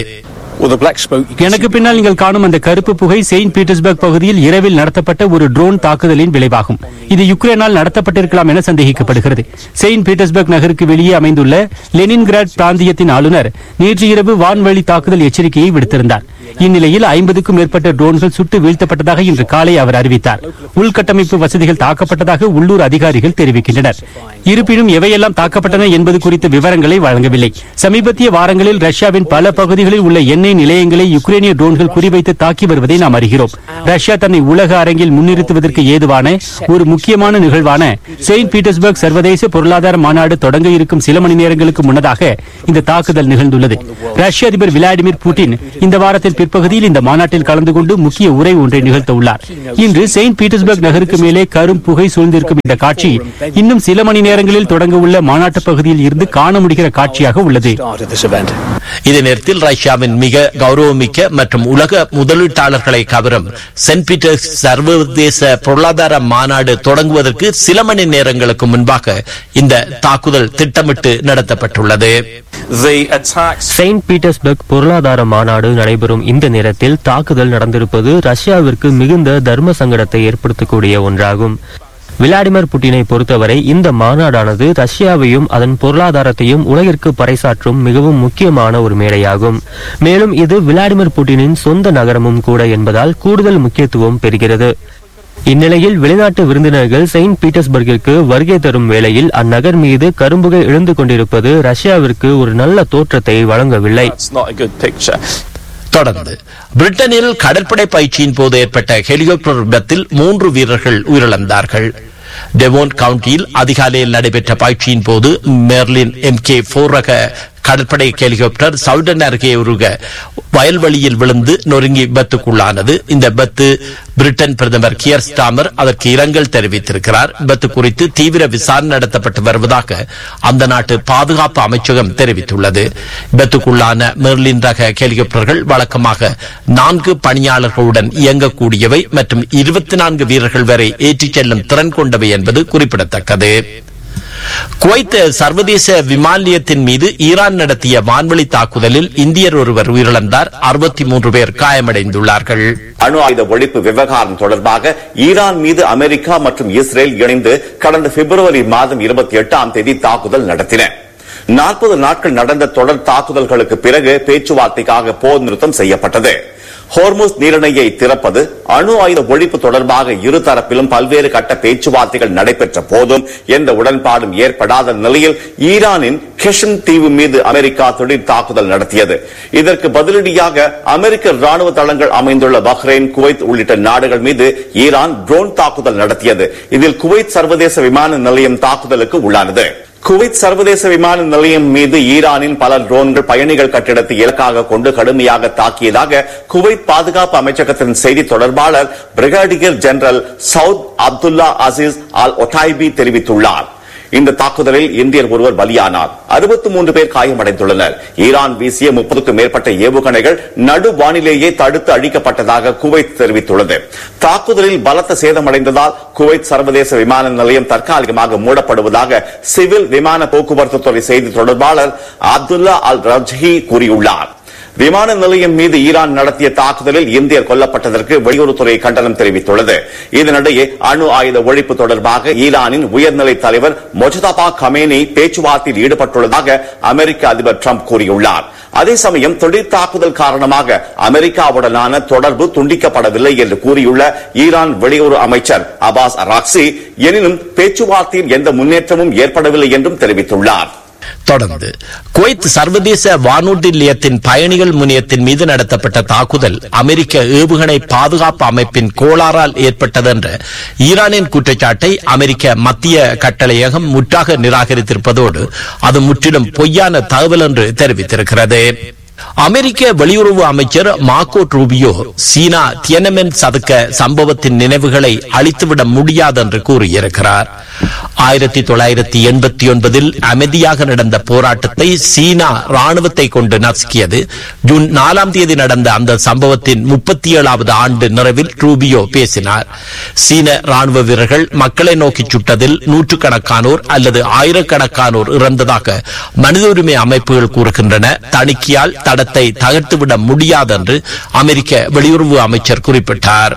S12: எனக்கு பின்னால் நீங்கள் காணும் அந்த கருப்பு புகை செயின்ட் பீட்டர்ஸ்பர்க் பகுதியில் இரவில் நடத்தப்பட்ட ஒரு ட்ரோன் தாக்குதலின் விளைவாகும் இது யுக்ரைனால் நடத்தப்பட்டிருக்கலாம் என சந்தேகிக்கப்படுகிறது செயின்ட் பீட்டர்ஸ்பர்க் நகருக்கு வெளியே அமைந்துள்ள லெனின்கிராட் பிராந்தியத்தின் ஆளுநர் நேற்று இரவு வான்வழி தாக்குதல் எச்சரிக்கையை விடுத்திருந்தார் இந்நிலையில் ஐம்பதுக்கும் மேற்பட்ட ட்ரோன்கள் சுட்டு வீழ்த்தப்பட்டதாக இன்று காலை அவர் அறிவித்தார் உள்கட்டமைப்பு வசதிகள் தாக்கப்பட்டதாக உள்ளூர் அதிகாரிகள் தெரிவிக்கின்றனர் இருப்பினும் எவையெல்லாம் தாக்கப்பட்டன என்பது குறித்த விவரங்களை வழங்கவில்லை சமீபத்திய வாரங்களில் ரஷ்யாவின் பல பகுதிகளில் உள்ள எண்ணெய் நிலையங்களை யுக்ரைனிய ட்ரோன்கள் குறிவைத்து தாக்கி வருவதை நாம் அறிகிறோம் ரஷ்யா தன்னை உலக அரங்கில் முன்னிறுத்துவதற்கு ஏதுவான ஒரு முக்கியமான நிகழ்வான செயின்ட் பீட்டர்ஸ்பர்க் சர்வதேச பொருளாதார மாநாடு தொடங்க இருக்கும் சில மணி நேரங்களுக்கு முன்னதாக இந்த தாக்குதல் நிகழ்ந்துள்ளது ரஷ்ய அதிபர் விளாடிமிர் புட்டின் இந்த வாரத்தில் பிற்பகுதியில் இந்த மாநாட்டில் கலந்து கொண்டு முக்கிய உரை ஒன்றை நிகழ்த்த உள்ளார் இன்று செயின்ட் பீட்டர்ஸ்பர்க் நகருக்கு மேலே கரும் புகை சூழ்ந்திருக்கும் இந்த காட்சி இன்னும் சில மணி நேரங்களில் தொடங்க உள்ள மாநாட்டு பகுதியில் இருந்து காண முடிகிற காட்சியாக உள்ளது
S2: இதே நேரத்தில் ரஷ்யாவின் மிக கௌரவமிக்க மற்றும் உலக முதலீட்டாளர்களை கவரும் சென்ட் பீட்டர்ஸ் சர்வதேச பொருளாதார மாநாடு தொடங்குவதற்கு சில மணி நேரங்களுக்கு முன்பாக இந்த தாக்குதல் திட்டமிட்டு நடத்தப்பட்டுள்ளது
S13: செயின்ட் பீட்டர்ஸ்பர்க் பொருளாதார மாநாடு நடைபெறும் இந்த நேரத்தில் தாக்குதல் நடந்திருப்பது ரஷ்யாவிற்கு மிகுந்த தர்ம சங்கடத்தை ஏற்படுத்தக்கூடிய ஒன்றாகும் விளாடிமிர் புட்டினை பொறுத்தவரை இந்த மாநாடானது ரஷ்யாவையும் அதன் பொருளாதாரத்தையும் உலகிற்கு பறைசாற்றும் மிகவும் முக்கியமான ஒரு மேடையாகும் மேலும் இது விளாடிமிர் புட்டினின் சொந்த நகரமும் கூட என்பதால் கூடுதல் முக்கியத்துவம் பெறுகிறது இந்நிலையில் வெளிநாட்டு விருந்தினர்கள் செயின்ட் பீட்டர்ஸ்பர்கிற்கு வருகை தரும் வேளையில் அந்நகர் மீது கரும்புகை எழுந்து கொண்டிருப்பது ரஷ்யாவிற்கு ஒரு நல்ல தோற்றத்தை வழங்கவில்லை
S2: தொடர்ந்து பிரிட்டனில் கடற்படை பயிற்சியின் போது ஏற்பட்ட ஹெலிகாப்டர் விபத்தில் மூன்று வீரர்கள் உயிரிழந்தார்கள் டெவோன் கவுண்டியில் அதிகாலையில் நடைபெற்ற பயிற்சியின் போது மெர்லின் எம் கே போர் ரக கடற்படை ஹெலிகாப்டர் சவுடன் அருகே உருக வயல்வெளியில் விழுந்து நொறுங்கி விபத்துக்குள்ளானது இந்த விபத்து பிரிட்டன் பிரதமர் கியர் ஸ்டாமர் அதற்கு இரங்கல் தெரிவித்திருக்கிறார் விபத்து குறித்து தீவிர விசாரணை நடத்தப்பட்டு வருவதாக அந்த நாட்டு பாதுகாப்பு அமைச்சகம் தெரிவித்துள்ளது விபத்துக்குள்ளான மெர்லின் ரக ஹெலிகாப்டர்கள் வழக்கமாக நான்கு பணியாளர்களுடன் இயங்கக்கூடியவை மற்றும் இருபத்தி நான்கு வீரர்கள் வரை ஏற்றிச் செல்லும் திறன் கொண்டவை என்பது குறிப்பிடத்தக்கது குவைத் சர்வதேச விமான நிலையத்தின் மீது ஈரான் நடத்திய வான்வழி தாக்குதலில் இந்தியர் ஒருவர் உயிரிழந்தார் அறுபத்தி மூன்று பேர் காயமடைந்துள்ளார்கள்
S3: அணு ஆயுத ஒழிப்பு விவகாரம் தொடர்பாக ஈரான் மீது அமெரிக்கா மற்றும் இஸ்ரேல் இணைந்து கடந்த பிப்ரவரி மாதம் இருபத்தி எட்டாம் தேதி தாக்குதல் நடத்தின நாற்பது நாட்கள் நடந்த தொடர் தாக்குதல்களுக்கு பிறகு பேச்சுவார்த்தைக்காக போர் நிறுத்தம் செய்யப்பட்டது ஹோர்முஸ் நீரிணையை திறப்பது அணு ஆயுத ஒழிப்பு தொடர்பாக இருதரப்பிலும் பல்வேறு கட்ட பேச்சுவார்த்தைகள் நடைபெற்ற போதும் எந்த உடன்பாடும் ஏற்படாத நிலையில் ஈரானின் கெஷன் தீவு மீது அமெரிக்கா திடீர் தாக்குதல் நடத்தியது இதற்கு பதிலடியாக அமெரிக்க ராணுவ தளங்கள் அமைந்துள்ள பஹ்ரைன் குவைத் உள்ளிட்ட நாடுகள் மீது ஈரான் ட்ரோன் தாக்குதல் நடத்தியது இதில் குவைத் சர்வதேச விமான நிலையம் தாக்குதலுக்கு உள்ளானது குவைத் சர்வதேச விமான நிலையம் மீது ஈரானின் பல ட்ரோன்கள் பயணிகள் கட்டிடத்தை இலக்காக கொண்டு கடுமையாக தாக்கியதாக குவைத் பாதுகாப்பு அமைச்சகத்தின் செய்தி தொடர்பாளர் brigadier general Saud Abdullah Aziz al Otaibi தெரிவித்துள்ளார் இந்த தாக்குதலில் இந்தியர் ஒருவர் பலியானார் அறுபத்தி மூன்று பேர் காயமடைந்துள்ளனர் ஈரான் வீசிய முப்பதுக்கும் மேற்பட்ட ஏவுகணைகள் நடு வானிலேயே தடுத்து அழிக்கப்பட்டதாக குவைத் தெரிவித்துள்ளது தாக்குதலில் பலத்த சேதமடைந்ததால் குவைத் சர்வதேச விமான நிலையம் தற்காலிகமாக மூடப்படுவதாக சிவில் விமான போக்குவரத்து துறை செய்தி தொடர்பாளர் அப்துல்லா அல் ரஜ்ஹி கூறியுள்ளார் விமான நிலையம் மீது ஈரான் நடத்திய தாக்குதலில் இந்தியர் கொல்லப்பட்டதற்கு வெளியுறவுத்துறை கண்டனம் தெரிவித்துள்ளது இதனிடையே அணு ஆயுத ஒழிப்பு தொடர்பாக ஈரானின் உயர்நிலை தலைவர் மொஜதாபா கமேனி பேச்சுவார்த்தையில் ஈடுபட்டுள்ளதாக அமெரிக்க அதிபர் டிரம்ப் கூறியுள்ளார் அதே சமயம் திடீர் தாக்குதல் காரணமாக அமெரிக்காவுடனான தொடர்பு துண்டிக்கப்படவில்லை என்று கூறியுள்ள ஈரான் வெளியுறவு அமைச்சர் அபாஸ் அராக்சி எனினும் பேச்சுவார்த்தையில் எந்த முன்னேற்றமும் ஏற்படவில்லை என்றும் தெரிவித்துள்ளார்
S2: தொடர்ந்து குவைத் சர்வதேச வானூர்தி நிலையத்தின் பயணிகள் முனையத்தின் மீது நடத்தப்பட்ட தாக்குதல் அமெரிக்க ஏவுகணை பாதுகாப்பு அமைப்பின் கோளாறால் ஏற்பட்டது என்ற ஈரானின் குற்றச்சாட்டை அமெரிக்க மத்திய கட்டளையகம் முற்றாக நிராகரித்திருப்பதோடு அது முற்றிலும் பொய்யான தகவல் என்று தெரிவித்திருக்கிறது அமெரிக்க வெளியுறவு அமைச்சர் மார்க்கோ ரூபியோ சீனா தியனமென் சதுக்க சம்பவத்தின் நினைவுகளை அழித்துவிட முடியாது என்று கூறியிருக்கிறார் ஆயிரத்தி தொள்ளாயிரத்தி எண்பத்தி ஒன்பதில் அமைதியாக நடந்த போராட்டத்தை சீனா ராணுவத்தை கொண்டு நசுக்கியது ஜூன் நாலாம் தேதி நடந்த அந்த சம்பவத்தின் முப்பத்தி ஏழாவது ஆண்டு நிறைவில் ரூபியோ பேசினார் சீன ராணுவ வீரர்கள் மக்களை நோக்கி சுட்டதில் நூற்றுக்கணக்கானோர் அல்லது ஆயிரக்கணக்கானோர் இறந்ததாக மனித உரிமை அமைப்புகள் கூறுகின்றன தணிக்கையால் தடத்தை தகர்த்துவிட முடியாது என்று அமெரிக்க வெளியுறவு அமைச்சர் குறிப்பிட்டார்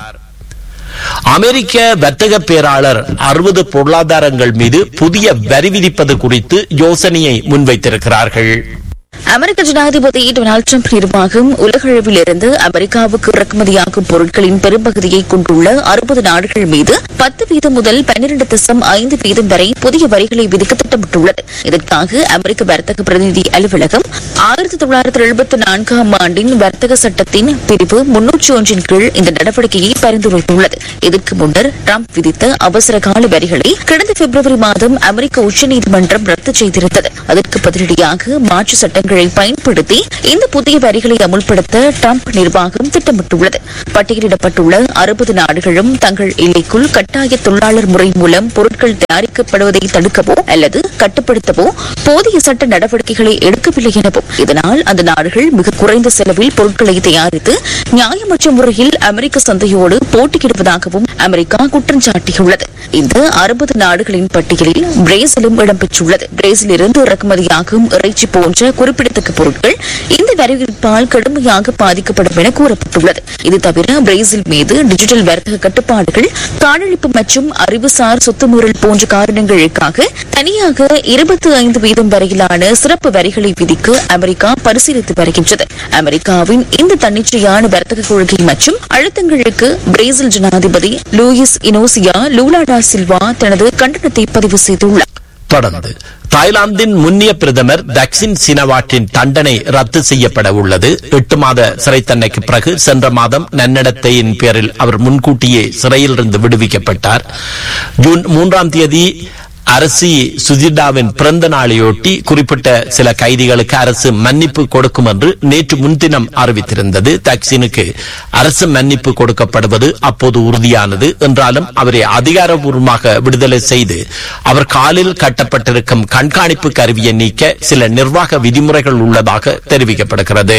S2: அமெரிக்க வர்த்தக பேராளர் அறுபது பொருளாதாரங்கள் மீது புதிய வரி விதிப்பது குறித்து யோசனையை முன்வைத்திருக்கிறார்கள்
S7: அமெரிக்க ஜனாதிபதி டொனால்டு டிரம்ப் நிர்வாகம் உலகளவில் இருந்து அமெரிக்காவுக்கு இறக்குமதியாகும் பொருட்களின் பெரும்பகுதியை கொண்டுள்ள அறுபது நாடுகள் மீது பத்து வீதம் முதல் பன்னிரண்டு தசம் ஐந்து வீதம் வரை புதிய வரிகளை விதிக்க திட்டமிட்டுள்ளது இதற்காக அமெரிக்க வர்த்தக பிரதிநிதி அலுவலகம் ஆயிரத்தி தொள்ளாயிரத்தி எழுபத்தி நான்காம் ஆண்டின் வர்த்தக சட்டத்தின் பிரிவு முன்னூற்றி ஒன்றின் கீழ் இந்த நடவடிக்கையை பரிந்துரைத்துள்ளது இதற்கு முன்னர் டிரம்ப் விதித்த அவசர கால வரிகளை கடந்த பிப்ரவரி மாதம் அமெரிக்க உச்சநீதிமன்றம் ரத்து செய்திருந்தது அதற்கு பதிலடியாக மாற்று சட்டங்களை பயன்படுத்தி இந்த புதிய வரிகளை அமுல்படுத்த டிரம்ப் நிர்வாகம் திட்டமிட்டுள்ளது பட்டியலிடப்பட்டுள்ள அறுபது நாடுகளும் தங்கள் எல்லைக்குள் கட்டாய தொழிலாளர் முறை மூலம் பொருட்கள் தயாரிக்கப்படுவதை தடுக்கவோ அல்லது கட்டுப்படுத்தவோ போதிய சட்ட நடவடிக்கைகளை எடுக்கவில்லை எனவும் இதனால் அந்த நாடுகள் மிக குறைந்த செலவில் பொருட்களை தயாரித்து நியாயமற்ற முறையில் அமெரிக்க சந்தையோடு போட்டியிடுவதாகவும் அமெரிக்கா குற்றம் சாட்டியுள்ளது இந்த அறுபது நாடுகளின் பட்டியலில் பிரேசிலும் இடம்பெற்றுள்ளது பிரேசிலிருந்து இறக்குமதியாகும் இறைச்சி போன்ற குறிப்பிடத்தக்க பொருட்கள் இந்த வரிவிப்பால் கடுமையாக பாதிக்கப்படும் என கூறப்பட்டுள்ளது இது தவிர பிரேசில் மீது டிஜிட்டல் வர்த்தக கட்டுப்பாடுகள் காடழிப்பு மற்றும் அறிவுசார் சொத்துமீறல் போன்ற காரணங்களுக்காக தனியாக இருபத்தி ஐந்து வீதம் வரையிலான சிறப்பு வரிகளை விதிக்க அமெரிக்கா பரிசீலித்து வருகின்றது அமெரிக்காவின் இந்த தன்னிச்சையான வர்த்தக கொள்கை மற்றும் அழுத்தங்களுக்கு பிரேசில் ஜனாதிபதி லூயிஸ் இனோசியா லூலாடா சில்வா தனது கண்டனத்தை பதிவு செய்துள்ளார்
S2: தொடர்ந்து தாய்லாந்தின் முன்னிய பிரதமர் தக்சின் சினவாட்டின் தண்டனை ரத்து செய்யப்பட உள்ளது எட்டு மாத சிறை தண்டனைக்கு பிறகு சென்ற மாதம் நன்னடத்தையின் பேரில் அவர் முன்கூட்டியே சிறையிலிருந்து விடுவிக்கப்பட்டார் ஜூன் மூன்றாம் தேதி அரசி சுஜிடாவின் பிறந்த நாளையொட்டி குறிப்பிட்ட சில கைதிகளுக்கு அரசு மன்னிப்பு கொடுக்கும் என்று நேற்று முன்தினம் அறிவித்திருந்தது தக்சினுக்கு அரசு மன்னிப்பு கொடுக்கப்படுவது அப்போது உறுதியானது என்றாலும் அவரை அதிகாரபூர்வமாக விடுதலை செய்து அவர் காலில் கட்டப்பட்டிருக்கும் கண்காணிப்பு கருவியை நீக்க சில நிர்வாக விதிமுறைகள் உள்ளதாக தெரிவிக்கப்படுகிறது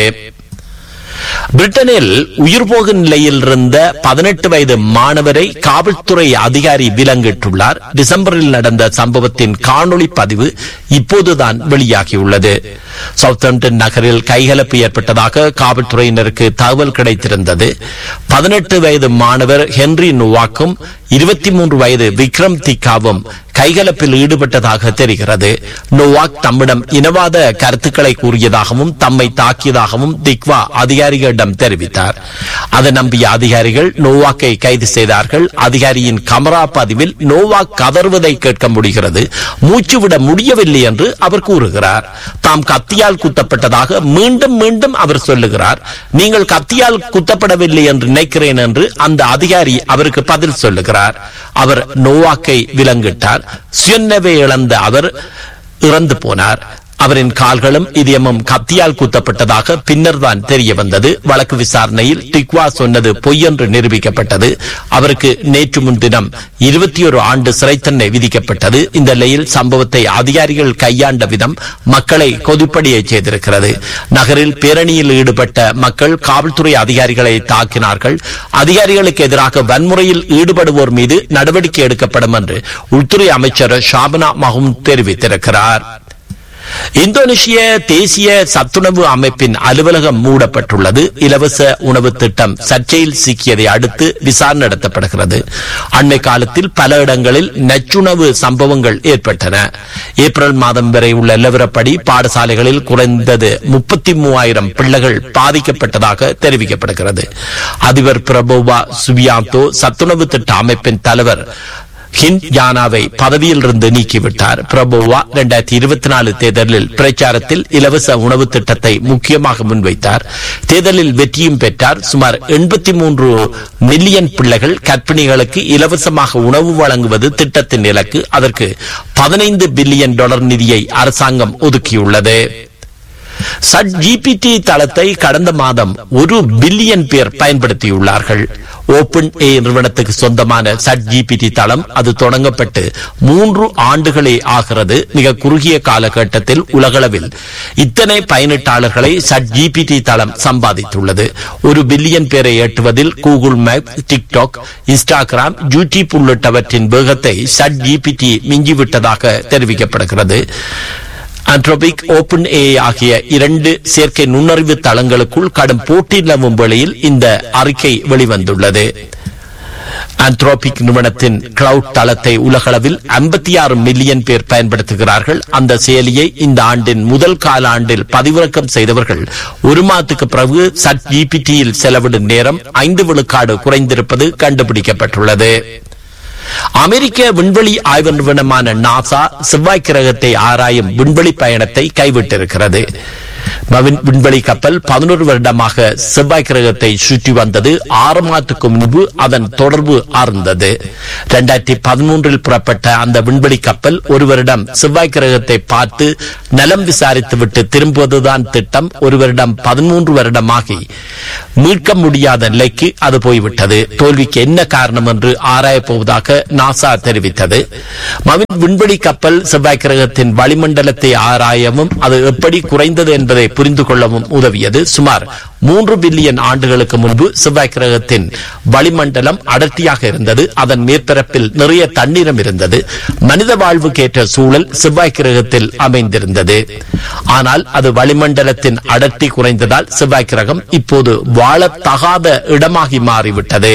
S2: பிரிட்டனில் உயிர்போகும் நிலையில் இருந்த பதினெட்டு வயது மாணவரை காவல்துறை அதிகாரி விலங்கிட்டுள்ளார் டிசம்பரில் நடந்த சம்பவத்தின் காணொளி பதிவு இப்போதுதான் வெளியாகியுள்ளது சவுத்தம்டன் நகரில் கைகலப்பு ஏற்பட்டதாக காவல்துறையினருக்கு தகவல் கிடைத்திருந்தது பதினெட்டு வயது மாணவர் ஹென்றி நுவாக்கும் இருபத்தி மூன்று வயது விக்ரம் திக்காவும் கைகலப்பில் ஈடுபட்டதாக தெரிகிறது நோவாக் தம்மிடம் இனவாத கருத்துக்களை கூறியதாகவும் தம்மை தாக்கியதாகவும் திக்வா அதிகாரிகளிடம் தெரிவித்தார் அதை நம்பிய அதிகாரிகள் நோவாக்கை கைது செய்தார்கள் அதிகாரியின் கமரா பதிவில் நோவாக் கதறுவதை கேட்க முடிகிறது மூச்சுவிட முடியவில்லை என்று அவர் கூறுகிறார் தாம் கத்தியால் குத்தப்பட்டதாக மீண்டும் மீண்டும் அவர் சொல்லுகிறார் நீங்கள் கத்தியால் குத்தப்படவில்லை என்று நினைக்கிறேன் என்று அந்த அதிகாரி அவருக்கு பதில் சொல்லுகிறார் அவர் நோவாக்கை விலங்கிட்டார் சுயநவே இழந்த அவர் இறந்து போனார் அவரின் கால்களும் இதயமும் கத்தியால் குத்தப்பட்டதாக பின்னர் தான் தெரிய வந்தது வழக்கு விசாரணையில் டிக்வா சொன்னது பொய் என்று நிரூபிக்கப்பட்டது அவருக்கு நேற்று முன்தினம் இருபத்தி ஒரு ஆண்டு சிறை தண்டனை விதிக்கப்பட்டது இந்த நிலையில் சம்பவத்தை அதிகாரிகள் கையாண்ட விதம் மக்களை கொதிப்படியை செய்திருக்கிறது நகரில் பேரணியில் ஈடுபட்ட மக்கள் காவல்துறை அதிகாரிகளை தாக்கினார்கள் அதிகாரிகளுக்கு எதிராக வன்முறையில் ஈடுபடுவோர் மீது நடவடிக்கை எடுக்கப்படும் என்று உள்துறை அமைச்சர் ஷாபனா மஹூம் தெரிவித்திருக்கிறார் இந்தோனேஷிய தேசிய சத்துணவு அமைப்பின் அலுவலகம் மூடப்பட்டுள்ளது இலவச உணவு திட்டம் சர்ச்சையில் சிக்கியதை அடுத்து விசாரணை நடத்தப்படுகிறது அண்மை காலத்தில் பல இடங்களில் நச்சுணவு சம்பவங்கள் ஏற்பட்டன ஏப்ரல் மாதம் வரை உள்ள நிலவரப்படி பாடசாலைகளில் குறைந்தது முப்பத்தி மூவாயிரம் பிள்ளைகள் பாதிக்கப்பட்டதாக தெரிவிக்கப்படுகிறது அதிபர் பிரபோவா சுபியாந்தோ சத்துணவு திட்ட அமைப்பின் தலைவர் ஹிந்த் யானாவை பதவியிலிருந்து நீக்கிவிட்டார் பிரபோவா இரண்டாயிரத்தி இருபத்தி நாலு தேர்தலில் பிரச்சாரத்தில் இலவச உணவு திட்டத்தை முக்கியமாக முன்வைத்தார் தேர்தலில் வெற்றியும் பெற்றார் சுமார் எண்பத்தி மூன்று மில்லியன் பிள்ளைகள் கர்ப்பிணிகளுக்கு இலவசமாக உணவு வழங்குவது திட்டத்தின் இலக்கு அதற்கு பதினைந்து பில்லியன் டாலர் நிதியை அரசாங்கம் ஒதுக்கியுள்ளது சட் ஜிபிடி தளத்தை கடந்த மாதம் ஒரு பில்லியன் பேர் பயன்படுத்தியுள்ளார்கள் ஓபன் ஏ நிறுவனத்துக்கு சொந்தமான சட் ஜிபிடி தளம் அது தொடங்கப்பட்டு மூன்று ஆண்டுகளே ஆகிறது மிக குறுகிய காலகட்டத்தில் உலகளவில் இத்தனை பயனீட்டாளர்களை சட் ஜிபிடி தளம் சம்பாதித்துள்ளது ஒரு பில்லியன் பேரை எட்டுவதில் Google map TikTok Instagram YouTube உள்ளிட்டவற்றின் வேகத்தை சட் ஜிபிடி மிஞ்சிவிட்டதாக தெரிவிக்கப்படுகிறது அன்ட்ரோபிக் ஓபன் ஏ ஆகிய இரண்டு செயற்கை நுண்ணறிவு தளங்களுக்குள் கடும் போட்டி நிலவும் வேளையில் இந்த அறிக்கை வெளிவந்துள்ளது அந்த்ரோபிக் நிறுவனத்தின் கிளவுட் தளத்தை உலகளவில் ஐம்பத்தி ஆறு மில்லியன் பேர் பயன்படுத்துகிறார்கள் அந்த செயலியை இந்த ஆண்டின் முதல் காலாண்டில் பதிவிறக்கம் செய்தவர்கள் ஒரு மாதத்துக்கு பிறகு சட் ஜிபிடியில் செலவிடும் நேரம் ஐந்து விழுக்காடு குறைந்திருப்பது கண்டுபிடிக்கப்பட்டுள்ளது அமெரிக்க விண்வெளி ஆய்வு நிறுவனமான நாசா செவ்வாய் கிரகத்தை ஆராயும் விண்வெளி பயணத்தை கைவிட்டிருக்கிறது பவின் விண்வெளி கப்பல் பதினோரு வருடமாக செவ்வாய் கிரகத்தை சுற்றி வந்தது ஆறு மாதத்துக்கு முன்பு அதன் தொடர்பு ஆர்ந்தது இரண்டாயிரத்தி பதிமூன்றில் புறப்பட்ட அந்த விண்வெளி கப்பல் ஒரு வருடம் செவ்வாய் கிரகத்தை பார்த்து நலம் விசாரித்துவிட்டு திரும்புவதுதான் திட்டம் ஒரு வருடம் பதிமூன்று வருடமாகி மீட்க முடியாத நிலைக்கு அது போய்விட்டது தோல்விக்கு என்ன காரணம் என்று ஆராயப் போவதாக நாசா தெரிவித்தது மவின் விண்வெளி கப்பல் செவ்வாய் கிரகத்தின் வளிமண்டலத்தை ஆராயவும் அது எப்படி குறைந்தது என்பதை புரிந்து கொள்ளவும் உதவியது சுமார் மூன்று பில்லியன் ஆண்டுகளுக்கு முன்பு செவ்வாய் கிரகத்தின் வளிமண்டலம் அடர்த்தியாக இருந்தது அதன் மேற்பரப்பில் நிறைய தண்ணீரம் இருந்தது மனித வாழ்வுக்கேற்ற சூழல் செவ்வாய் கிரகத்தில் அமைந்திருந்தது ஆனால் அது வளிமண்டலத்தின் அடர்த்தி குறைந்ததால் செவ்வாய் கிரகம் இப்போது வாழத்தகாத இடமாகி மாறிவிட்டது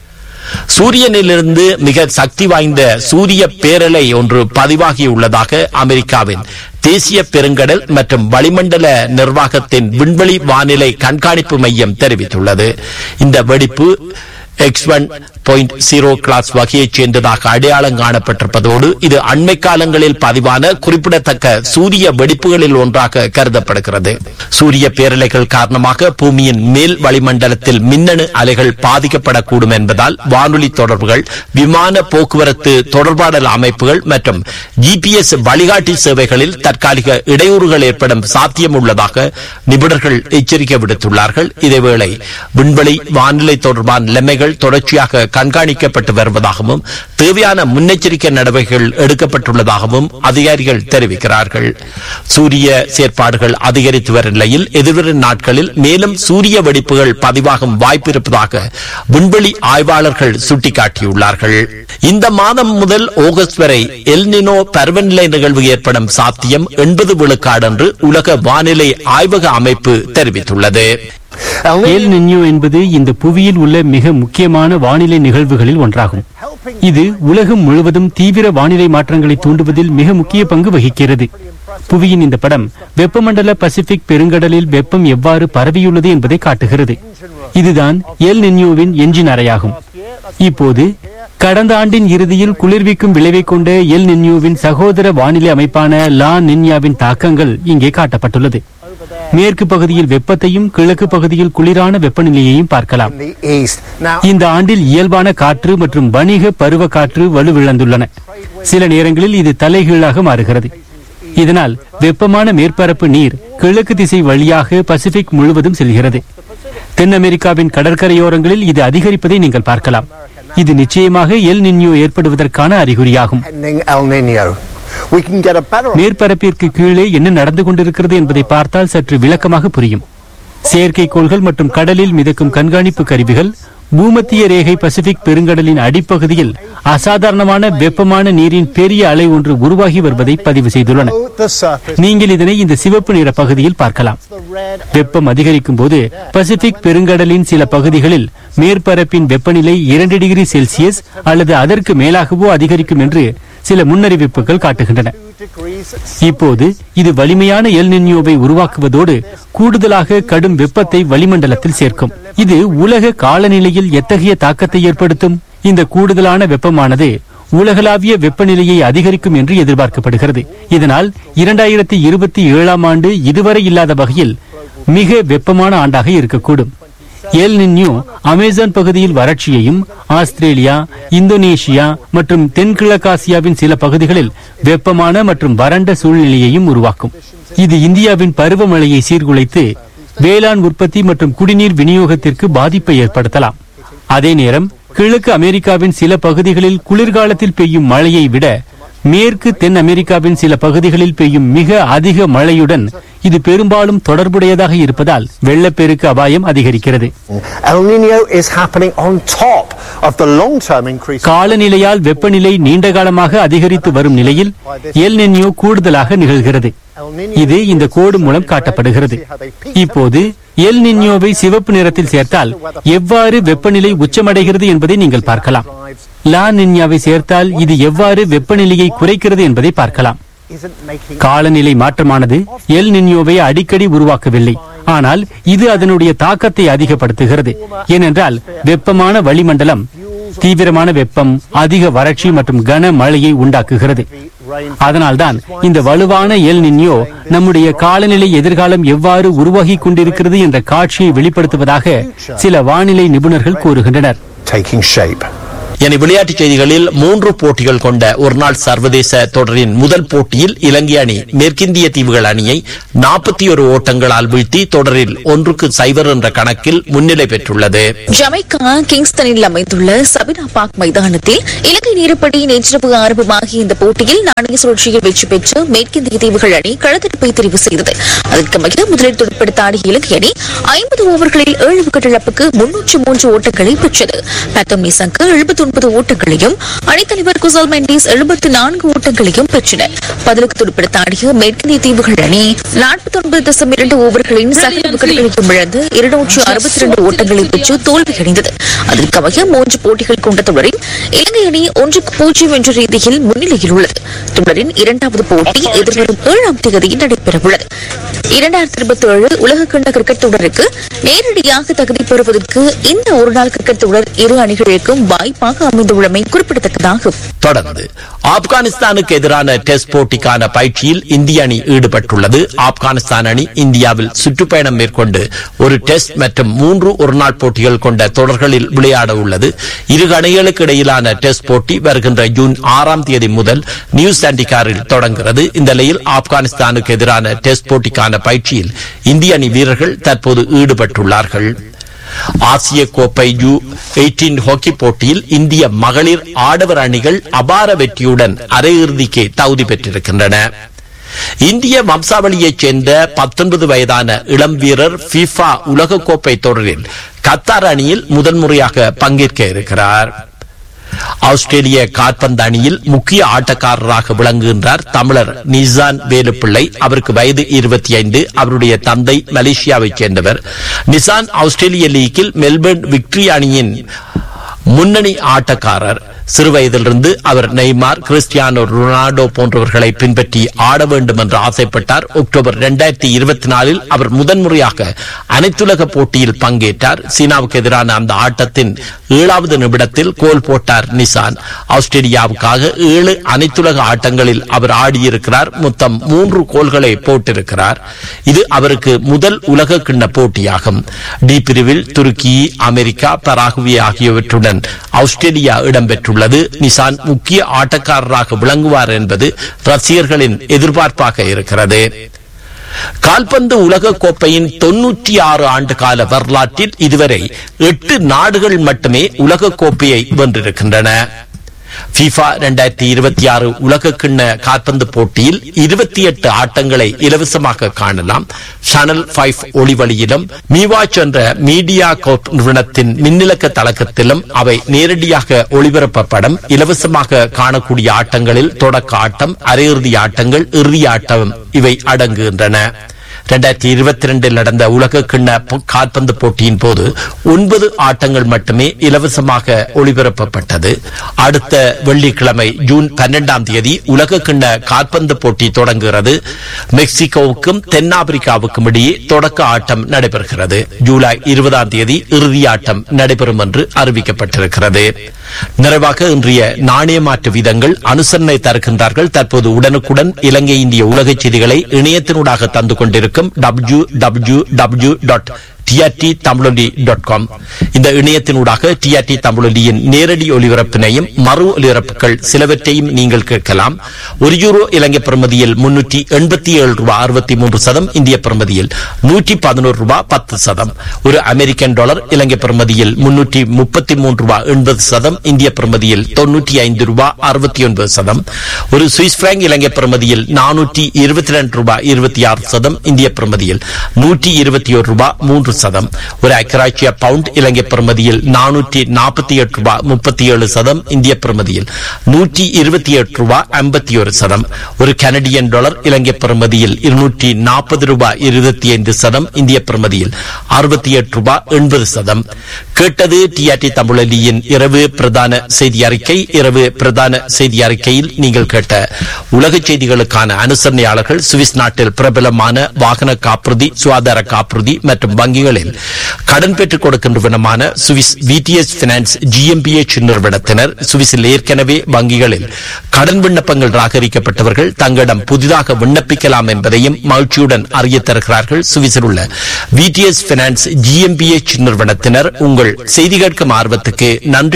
S2: சூரியனிலிருந்து மிக சக்தி வாய்ந்த சூரிய பேரலை ஒன்று பதிவாகியுள்ளதாக அமெரிக்காவின் தேசிய பெருங்கடல் மற்றும் வளிமண்டல நிர்வாகத்தின் விண்வெளி வானிலை கண்காணிப்பு மையம் தெரிவித்துள்ளது இந்த வெடிப்பு X one point zero class வகையைச் சேர்ந்ததாக அடையாளம் காணப்பட்டிருப்பதோடு இது அண்மை காலங்களில் பதிவான குறிப்பிடத்தக்க சூரிய வெடிப்புகளில் ஒன்றாக கருதப்படுகிறது சூரிய பேரலைகள் காரணமாக பூமியின் மேல் வளிமண்டலத்தில் மின்னணு அலைகள் பாதிக்கப்படக்கூடும் என்பதால் வானொலி தொடர்புகள் விமான போக்குவரத்து தொடர்பாடல் அமைப்புகள் மற்றும் ஜிபிஎஸ் வழிகாட்டி சேவைகளில் தற்காலிக இடையூறுகள் ஏற்படும் சாத்தியம் உள்ளதாக நிபுணர்கள் எச்சரிக்கை விடுத்துள்ளார்கள் இதேவேளை விண்வெளி வானிலை தொடர்பான நிலைமைகள் தொடர்ச்சியாக கண்காணிக்கப்பட்டு வருவதாகவும் தேவையான முன்னெச்சரிக்கை நடவடிக்கைகள் எடுக்கப்பட்டுள்ளதாகவும் அதிகாரிகள் தெரிவிக்கிறார்கள் சூரிய செயற்பாடுகள் அதிகரித்து வரும் நிலையில் எதிர்வரும் நாட்களில் மேலும் சூரிய வெடிப்புகள் பதிவாகும் வாய்ப்பு இருப்பதாக விண்வெளி ஆய்வாளர்கள் சுட்டிக்காட்டியுள்ளார்கள் இந்த மாதம் முதல் ஆகஸ்ட் வரை எல்னினோ பருவநிலை நிகழ்வு ஏற்படும் சாத்தியம் எண்பது விழுக்காடு என்று உலக வானிலை ஆய்வக அமைப்பு தெரிவித்துள்ளது
S12: எல் நின்யோ என்பது இந்த புவியில் உள்ள மிக முக்கியமான வானிலை நிகழ்வுகளில் ஒன்றாகும் இது உலகம் முழுவதும் தீவிர வானிலை மாற்றங்களை தூண்டுவதில் மிக முக்கிய பங்கு வகிக்கிறது புவியின் இந்த படம் வெப்பமண்டல பசிபிக் பெருங்கடலில் வெப்பம் எவ்வாறு பரவியுள்ளது என்பதை காட்டுகிறது இதுதான் எல் நின்யோவின் என்ஜின் அறையாகும் இப்போது கடந்த ஆண்டின் இறுதியில் குளிர்விக்கும் விளைவை கொண்ட எல் நின்யோவின் சகோதர வானிலை அமைப்பான லா நின்யாவின் தாக்கங்கள் இங்கே காட்டப்பட்டுள்ளது மேற்கு பகுதியில் வெப்பத்தையும் கிழக்கு பகுதியில் குளிரான வெப்பநிலையையும் பார்க்கலாம் இந்த ஆண்டில் இயல்பான காற்று மற்றும் வணிக பருவ காற்று வலுவிழந்துள்ளன சில நேரங்களில் இது தலைகீழாக மாறுகிறது இதனால் வெப்பமான மேற்பரப்பு நீர் கிழக்கு திசை வழியாக பசிபிக் முழுவதும் செல்கிறது தென் அமெரிக்காவின் கடற்கரையோரங்களில் இது அதிகரிப்பதை நீங்கள் பார்க்கலாம் இது நிச்சயமாக எல் நின்யோ ஏற்படுவதற்கான அறிகுறியாகும் மேற்பரப்பிற்கு கீழே என்ன நடந்து கொண்டிருக்கிறது என்பதை பார்த்தால் சற்று விளக்கமாக புரியும் செயற்கைக்கோள்கள் மற்றும் கடலில் மிதக்கும் கண்காணிப்பு கருவிகள் பூமத்திய ரேகை பசிபிக் பெருங்கடலின் அடிப்பகுதியில் அசாதாரணமான வெப்பமான நீரின் பெரிய அலை ஒன்று உருவாகி வருவதை பதிவு செய்துள்ளன நீங்கள் இதனை இந்த சிவப்பு நிற பகுதியில் பார்க்கலாம் வெப்பம் அதிகரிக்கும் போது பசிபிக் பெருங்கடலின் சில பகுதிகளில் மேற்பரப்பின் வெப்பநிலை இரண்டு டிகிரி செல்சியஸ் அல்லது அதற்கு மேலாகவோ அதிகரிக்கும் என்று சில முன்னறிவிப்புகள் காட்டுகின்றன இப்போது இது வலிமையான எல் நின்யோவை உருவாக்குவதோடு கூடுதலாக கடும் வெப்பத்தை வளிமண்டலத்தில் சேர்க்கும் இது உலக காலநிலையில் எத்தகைய தாக்கத்தை ஏற்படுத்தும் இந்த கூடுதலான வெப்பமானது உலகளாவிய வெப்பநிலையை அதிகரிக்கும் என்று எதிர்பார்க்கப்படுகிறது இதனால் இரண்டாயிரத்தி இருபத்தி ஏழாம் ஆண்டு இதுவரை இல்லாத வகையில் மிக வெப்பமான ஆண்டாக இருக்கக்கூடும் எல் நின்யூ அமேசான் பகுதியில் வறட்சியையும் ஆஸ்திரேலியா இந்தோனேஷியா மற்றும் தென்கிழக்காசியாவின் சில பகுதிகளில் வெப்பமான மற்றும் வறண்ட சூழ்நிலையையும் உருவாக்கும் இது இந்தியாவின் பருவமழையை சீர்குலைத்து வேளாண் உற்பத்தி மற்றும் குடிநீர் விநியோகத்திற்கு பாதிப்பை ஏற்படுத்தலாம் அதே நேரம் கிழக்கு அமெரிக்காவின் சில பகுதிகளில் குளிர்காலத்தில் பெய்யும் மழையை விட மேற்கு தென் அமெரிக்காவின் சில பகுதிகளில் பெய்யும் மிக அதிக மழையுடன் இது பெரும்பாலும் தொடர்புடையதாக இருப்பதால் வெள்ளப்பெருக்கு அபாயம் அதிகரிக்கிறது
S14: El Nino is happening on top of the long-term increase.
S12: காலநிலையால் வெப்பநிலை நீண்ட காலமாக அதிகரித்து வரும் நிலையில் எல் நின்யோ கூடுதலாக நிகழ்கிறது இது இந்த கோடு மூலம் காட்டப்படுகிறது இப்போது எல் நின்யோவை சிவப்பு நிறத்தில் சேர்த்தால் எவ்வாறு வெப்பநிலை உச்சமடைகிறது என்பதை நீங்கள் பார்க்கலாம் லா நின்யாவை சேர்த்தால் இது எவ்வாறு வெப்பநிலையை குறைக்கிறது என்பதை பார்க்கலாம் காலநிலை மாற்றமானது எல் நின்யோவை அடிக்கடி உருவாக்கவில்லை ஆனால் இது அதனுடைய தாக்கத்தை அதிகப்படுத்துகிறது ஏனென்றால் வெப்பமான வளிமண்டலம் தீவிரமான வெப்பம் அதிக வறட்சி மற்றும் கன மழையை உண்டாக்குகிறது அதனால்தான் இந்த வலுவான எல் நின்யோ நம்முடைய காலநிலை எதிர்காலம் எவ்வாறு உருவாகிக் கொண்டிருக்கிறது என்ற காட்சியை வெளிப்படுத்துவதாக சில வானிலை நிபுணர்கள் கூறுகின்றனர்
S14: taking shape.
S2: என விளையாட்டுச் செய்திகளில் மூன்று போட்டிகள் கொண்ட ஒருநாள் சர்வதேச தொடரின் முதல் போட்டியில் இலங்கை அணி மேற்கிந்திய தீவுகள் அணியை நாற்பத்தி ஒரு ஓட்டங்களால் வீழ்த்தி தொடரில் ஒன்றுக்கு சைபர் என்ற கணக்கில் முன்னிலை பெற்றுள்ளது
S7: ஜமைக்கா கிங்ஸ்டனில் அமைந்துள்ள சபினா பார்க் மைதானத்தில் இலங்கை நேரப்படி நேற்றிரவு ஆரம்பமாகிய இந்த போட்டியில் நாணய சுழற்சியில் வெற்றி பெற்று மேற்கிந்திய தீவுகள் அணி களத்தெடுப்பை தெரிவு செய்தது அதற்கு அமைய முதலில் துடுப்படுத்த ஆடிய இலங்கை அணி ஐம்பது ஓவர்களில் ஏழு விக்கெட் இழப்புக்கு முன்னூற்று மூன்று ஓட்டங்களை பெற்றது பேட்டம் நிசங்கு எழுபத்தி ஒன்பது ஓட்டங்களையும் அணித்தலைவர் குசல் மெண்டிஸ் எழுபத்தி நான்கு ஓட்டங்களையும் பெற்றனர் பதிலுக்கு துடுப்படுத்த ஆடிய மேற்கிந்திய தீவுகள் அணி நாற்பத்தி ஒன்பது தசம் இரண்டு ஓவர்களின் சகல விக்கெட்டுகளையும் இழந்து இருநூற்று அறுபத்தி இரண்டு ஓட்டங்களை பெற்று தோல்வியடைந்தது அதற்கு அமைய மூன்று போட்டிகள் கொண்ட தொடரில் இலங்கை அணி ஒன்றுக்கு பூஜ்ஜியம் என்ற ரீதியில் முன்னிலையில் உள்ளது தொடரின் இரண்டாவது போட்டி எதிர்வரும் ஏழாம் தேதி நடைபெறவுள்ளது இரண்டாயிரத்தி இருபத்தி ஏழு உலகக்கிண்ண கிரிக்கெட் தொடருக்கு நேரடியாக தகுதி பெறுவதற்கு இந்த ஒருநாள் கிரிக்கெட் தொடர் இரு அணிகளுக்கும் வாய்ப்பாக அமைந்துள்ளமை குறிப்பிடத்தக்கதாகும்
S2: தொடர்ந்து ஆப்கானிஸ்தானுக்கு எதிரான டெஸ்ட் போட்டிக்கான பயிற்சியில் இந்திய அணி ஈடுபட்டுள்ளது ஆப்கானிஸ்தான் அணி இந்தியாவில் சுற்றுப்பயணம் மேற்கொண்டு ஒரு டெஸ்ட் மற்றும் மூன்று ஒருநாள் போட்டிகள் கொண்ட தொடர்களில் விளையாட உள்ளது இரு அணிகளுக்கு இடையிலான டெஸ்ட் போட்டி வருகின்ற ஜூன் ஆறாம் தேதி முதல் நியூ சாண்டிகாரில் தொடங்குகிறது இந்த நிலையில் ஆப்கானிஸ்தானுக்கு எதிரான டெஸ்ட் போட்டிக்கான பயிற்சியில் இந்திய அணி வீரர்கள் தற்போது ஈடுபட்டுள்ளார்கள் ஆசிய கோப்பை யூ எயிட்டீன் ஹாக்கி போட்டியில் இந்திய மகளிர் ஆடவர் அணிகள் அபார வெற்றியுடன் அரையிறுதிக்கு தகுதி பெற்றிருக்கின்றன இந்திய வம்சாவளியைச் சேர்ந்த பத்தொன்பது வயதான இளம் வீரர் FIFA உலகக்கோப்பை தொடரில் கத்தார் அணியில் முதன்முறையாக பங்கேற்க இருக்கிறார் ஆஸ்திரேலிய காற்பந்து அணியில் முக்கிய ஆட்டக்காரராக விளங்குகின்றார் தமிழர் நிசான் வேலுப்பிள்ளை அவருக்கு வயது இருபத்தி ஐந்து அவருடைய தந்தை மலேசியாவைச் சேர்ந்தவர் நிசான் ஆஸ்திரேலிய லீக்கில் மெல்பர்ன் விக்டரி அணியின் முன்னணி ஆட்டக்காரர் சிறுவயதிலிருந்து அவர் நெய்மார் கிறிஸ்டியானோ ரொனால்டோ போன்றவர்களை பின்பற்றி ஆட வேண்டும் என்று ஆசைப்பட்டார் அக்டோபர் இரண்டாயிரத்தி இருபத்தி நாலில் அவர் முதன்முறையாக அனைத்துலக போட்டியில் பங்கேற்றார் சீனாவுக்கு எதிரான அந்த ஆட்டத்தின் ஏழாவது நிமிடத்தில் கோல் போட்டார் நிசான் ஆஸ்திரேலியாவுக்காக ஏழு அனைத்துலக ஆட்டங்களில் அவர் ஆடியிருக்கிறார் மொத்தம் மூன்று கோல்களை போட்டிருக்கிறார் இது அவருக்கு முதல் உலக கிண்ண போட்டியாகும் டி பிரிவில் துருக்கி அமெரிக்கா பராகுவே ஆகியவற்றுடன் ஆஸ்திரேலியா இடம்பெற்றுள்ளது நிசான் முக்கிய ஆட்டக்காரராக விளங்குவார் என்பது ரசிகர்களின் எதிர்பார்ப்பாக இருக்கிறது கால்பந்து உலக கோப்பையின் தொன்னூற்றி ஆறு ஆண்டு கால வரலாற்றில் இதுவரை எட்டு நாடுகள் மட்டுமே உலக கோப்பையை வென்றிருக்கின்றன FIFA இரண்டாயிரத்தி இருபத்தி ஆறு உலக கிண்ண கால்பந்து போட்டியில் இருபத்தி எட்டு ஆட்டங்களை இலவசமாக காணலாம் சேனல் ஃபைவ் ஒளிவழியிலும் மீவாச் என்ற மீடியா கோப் நிறுவனத்தின் மின்னிலக்க தளக்கத்திலும் அவை நேரடியாக ஒளிபரப்பப்படும் இலவசமாக காணக்கூடிய ஆட்டங்களில் தொடக்க ஆட்டம் அரையிறுதி ஆட்டங்கள் இறுதி ஆட்டம் இவை அடங்குகின்றன இரண்டாயிரத்தி இருபத்தி ரெண்டில் நடந்த உலக கிண்ண போ- கால்பந்து போட்டியின் போது ஒன்பது ஆட்டங்கள் மட்டுமே இலவசமாக ஒளிபரப்பப்பட்டது அடுத்த வெள்ளிக்கிழமை ஜூன் பன்னெண்டாம் தேதி உலக கிண்ண கால்பந்து போட்டி தொடங்குகிறது மெக்சிகோவுக்கும் தென்னாப்பிரிக்காவுக்கும் இடையே தொடக்க ஆட்டம் நடைபெறுகிறது ஜூலை இருபதாம் தேதி இறுதி ஆட்டம் நடைபெறும் என்று அறிவிக்கப்பட்டிருக்கிறது நிறைவாக இன்றைய நாணய மாற்று வீதங்கள் அனுசரணை தருகின்றார்கள் தற்போது உடனுக்குடன் இலங்கை இந்திய உலக செய்திகளை இணையத்தினூடாக தந்து கொண்டிருக்கும் W W W dot TRT Tamiloli dot com இந்த இணையத்தினூடாக டிஆர்டி தமிழொலியின் நேரடி ஒலிபரப்பினையும் மறு ஒலிபரப்புகள் சிலவற்றையும் நீங்கள் கேட்கலாம் ஒரு யூரோ இலங்கை பிரமதியில் முன்னூற்றி எண்பத்தி ஏழு ரூபாய் அறுபத்தி மூன்று சதம் இந்திய பிரமதியில் நூற்றி பதினோரு ரூபாய் பத்து சதம் ஒரு அமெரிக்கன் டாலர் இலங்கை பிரமதியில் முன்னூற்றி முப்பத்தி மூன்று ரூபாய் எண்பது சதம் இந்திய பிரமதியில் தொன்னூற்றி ஐந்து ரூபாய் அறுபத்தி ஒன்பது சதம் ஒரு சுவிஸ் பிராங்க் இலங்கை பிரமதியில் நானூற்றி இருபத்தி ரெண்டு ரூபாய் இருபத்தி ஆறு சதம் இந்திய பிரமதியில் நூற்றி இருபத்தி ஒரு ரூபாய் மூன்று சதம் ஒரு அக்கராட்சிய பவுண்ட் இலங்கை பிரமதியில் நானூற்றி நாற்பத்தி எட்டு ரூபாய் முப்பத்தி ஏழு சதம் இந்திய பிரமதியில் நூற்றி இருபத்தி எட்டு ரூபாய் ஐம்பத்தி ஒரு சதம் ஒரு கனடியன் டாலர் இலங்கை பிரமதியில் இருநூற்றி நாற்பது ரூபாய் இருபத்தி ஐந்து சதம் இந்திய பிரமதியில் அறுபத்தி எட்டு ரூபாய் எண்பது சதம் கேட்டது டிஆர்டி தமிழலியின் இரவு பிரதான செய்தி அறிக்கை இரவு பிரதான செய்தி அறிக்கையில் நீங்கள் கேட்ட உலக செய்திகளுக்கான அனுசரணையாளர்கள் சுவிஸ் நாட்டில் பிரபலமான வாகன காப்புறுதி சுகாதார காப்புறுதி மற்றும் வங்கிகளில் கடன் பெற்றுக் கொடுக்கின்ற விதமான சுவிஸ் விடிஎஸ் பினான்ஸ் ஜிஎம்பிஎச் நிறுவனத்தினர் சுவிஸில் ஏற்கனவே வங்கிகளில் கடன் விண்ணப்பங்கள் ராகரிக்கப்பட்டவர்கள் தங்களிடம் புதிதாக விண்ணப்பிக்கலாம் என்பதையும் மகிழ்ச்சியுடன் அறிய தருகிறார்கள் சுவிஸில் உள்ள விடிஎஸ் பினான்ஸ் ஜிஎம்பிஎச் நிறுவனத்தினர் உங்கள் செய்தி கேட்கும் ஆர்வத்துக்கு நன்றி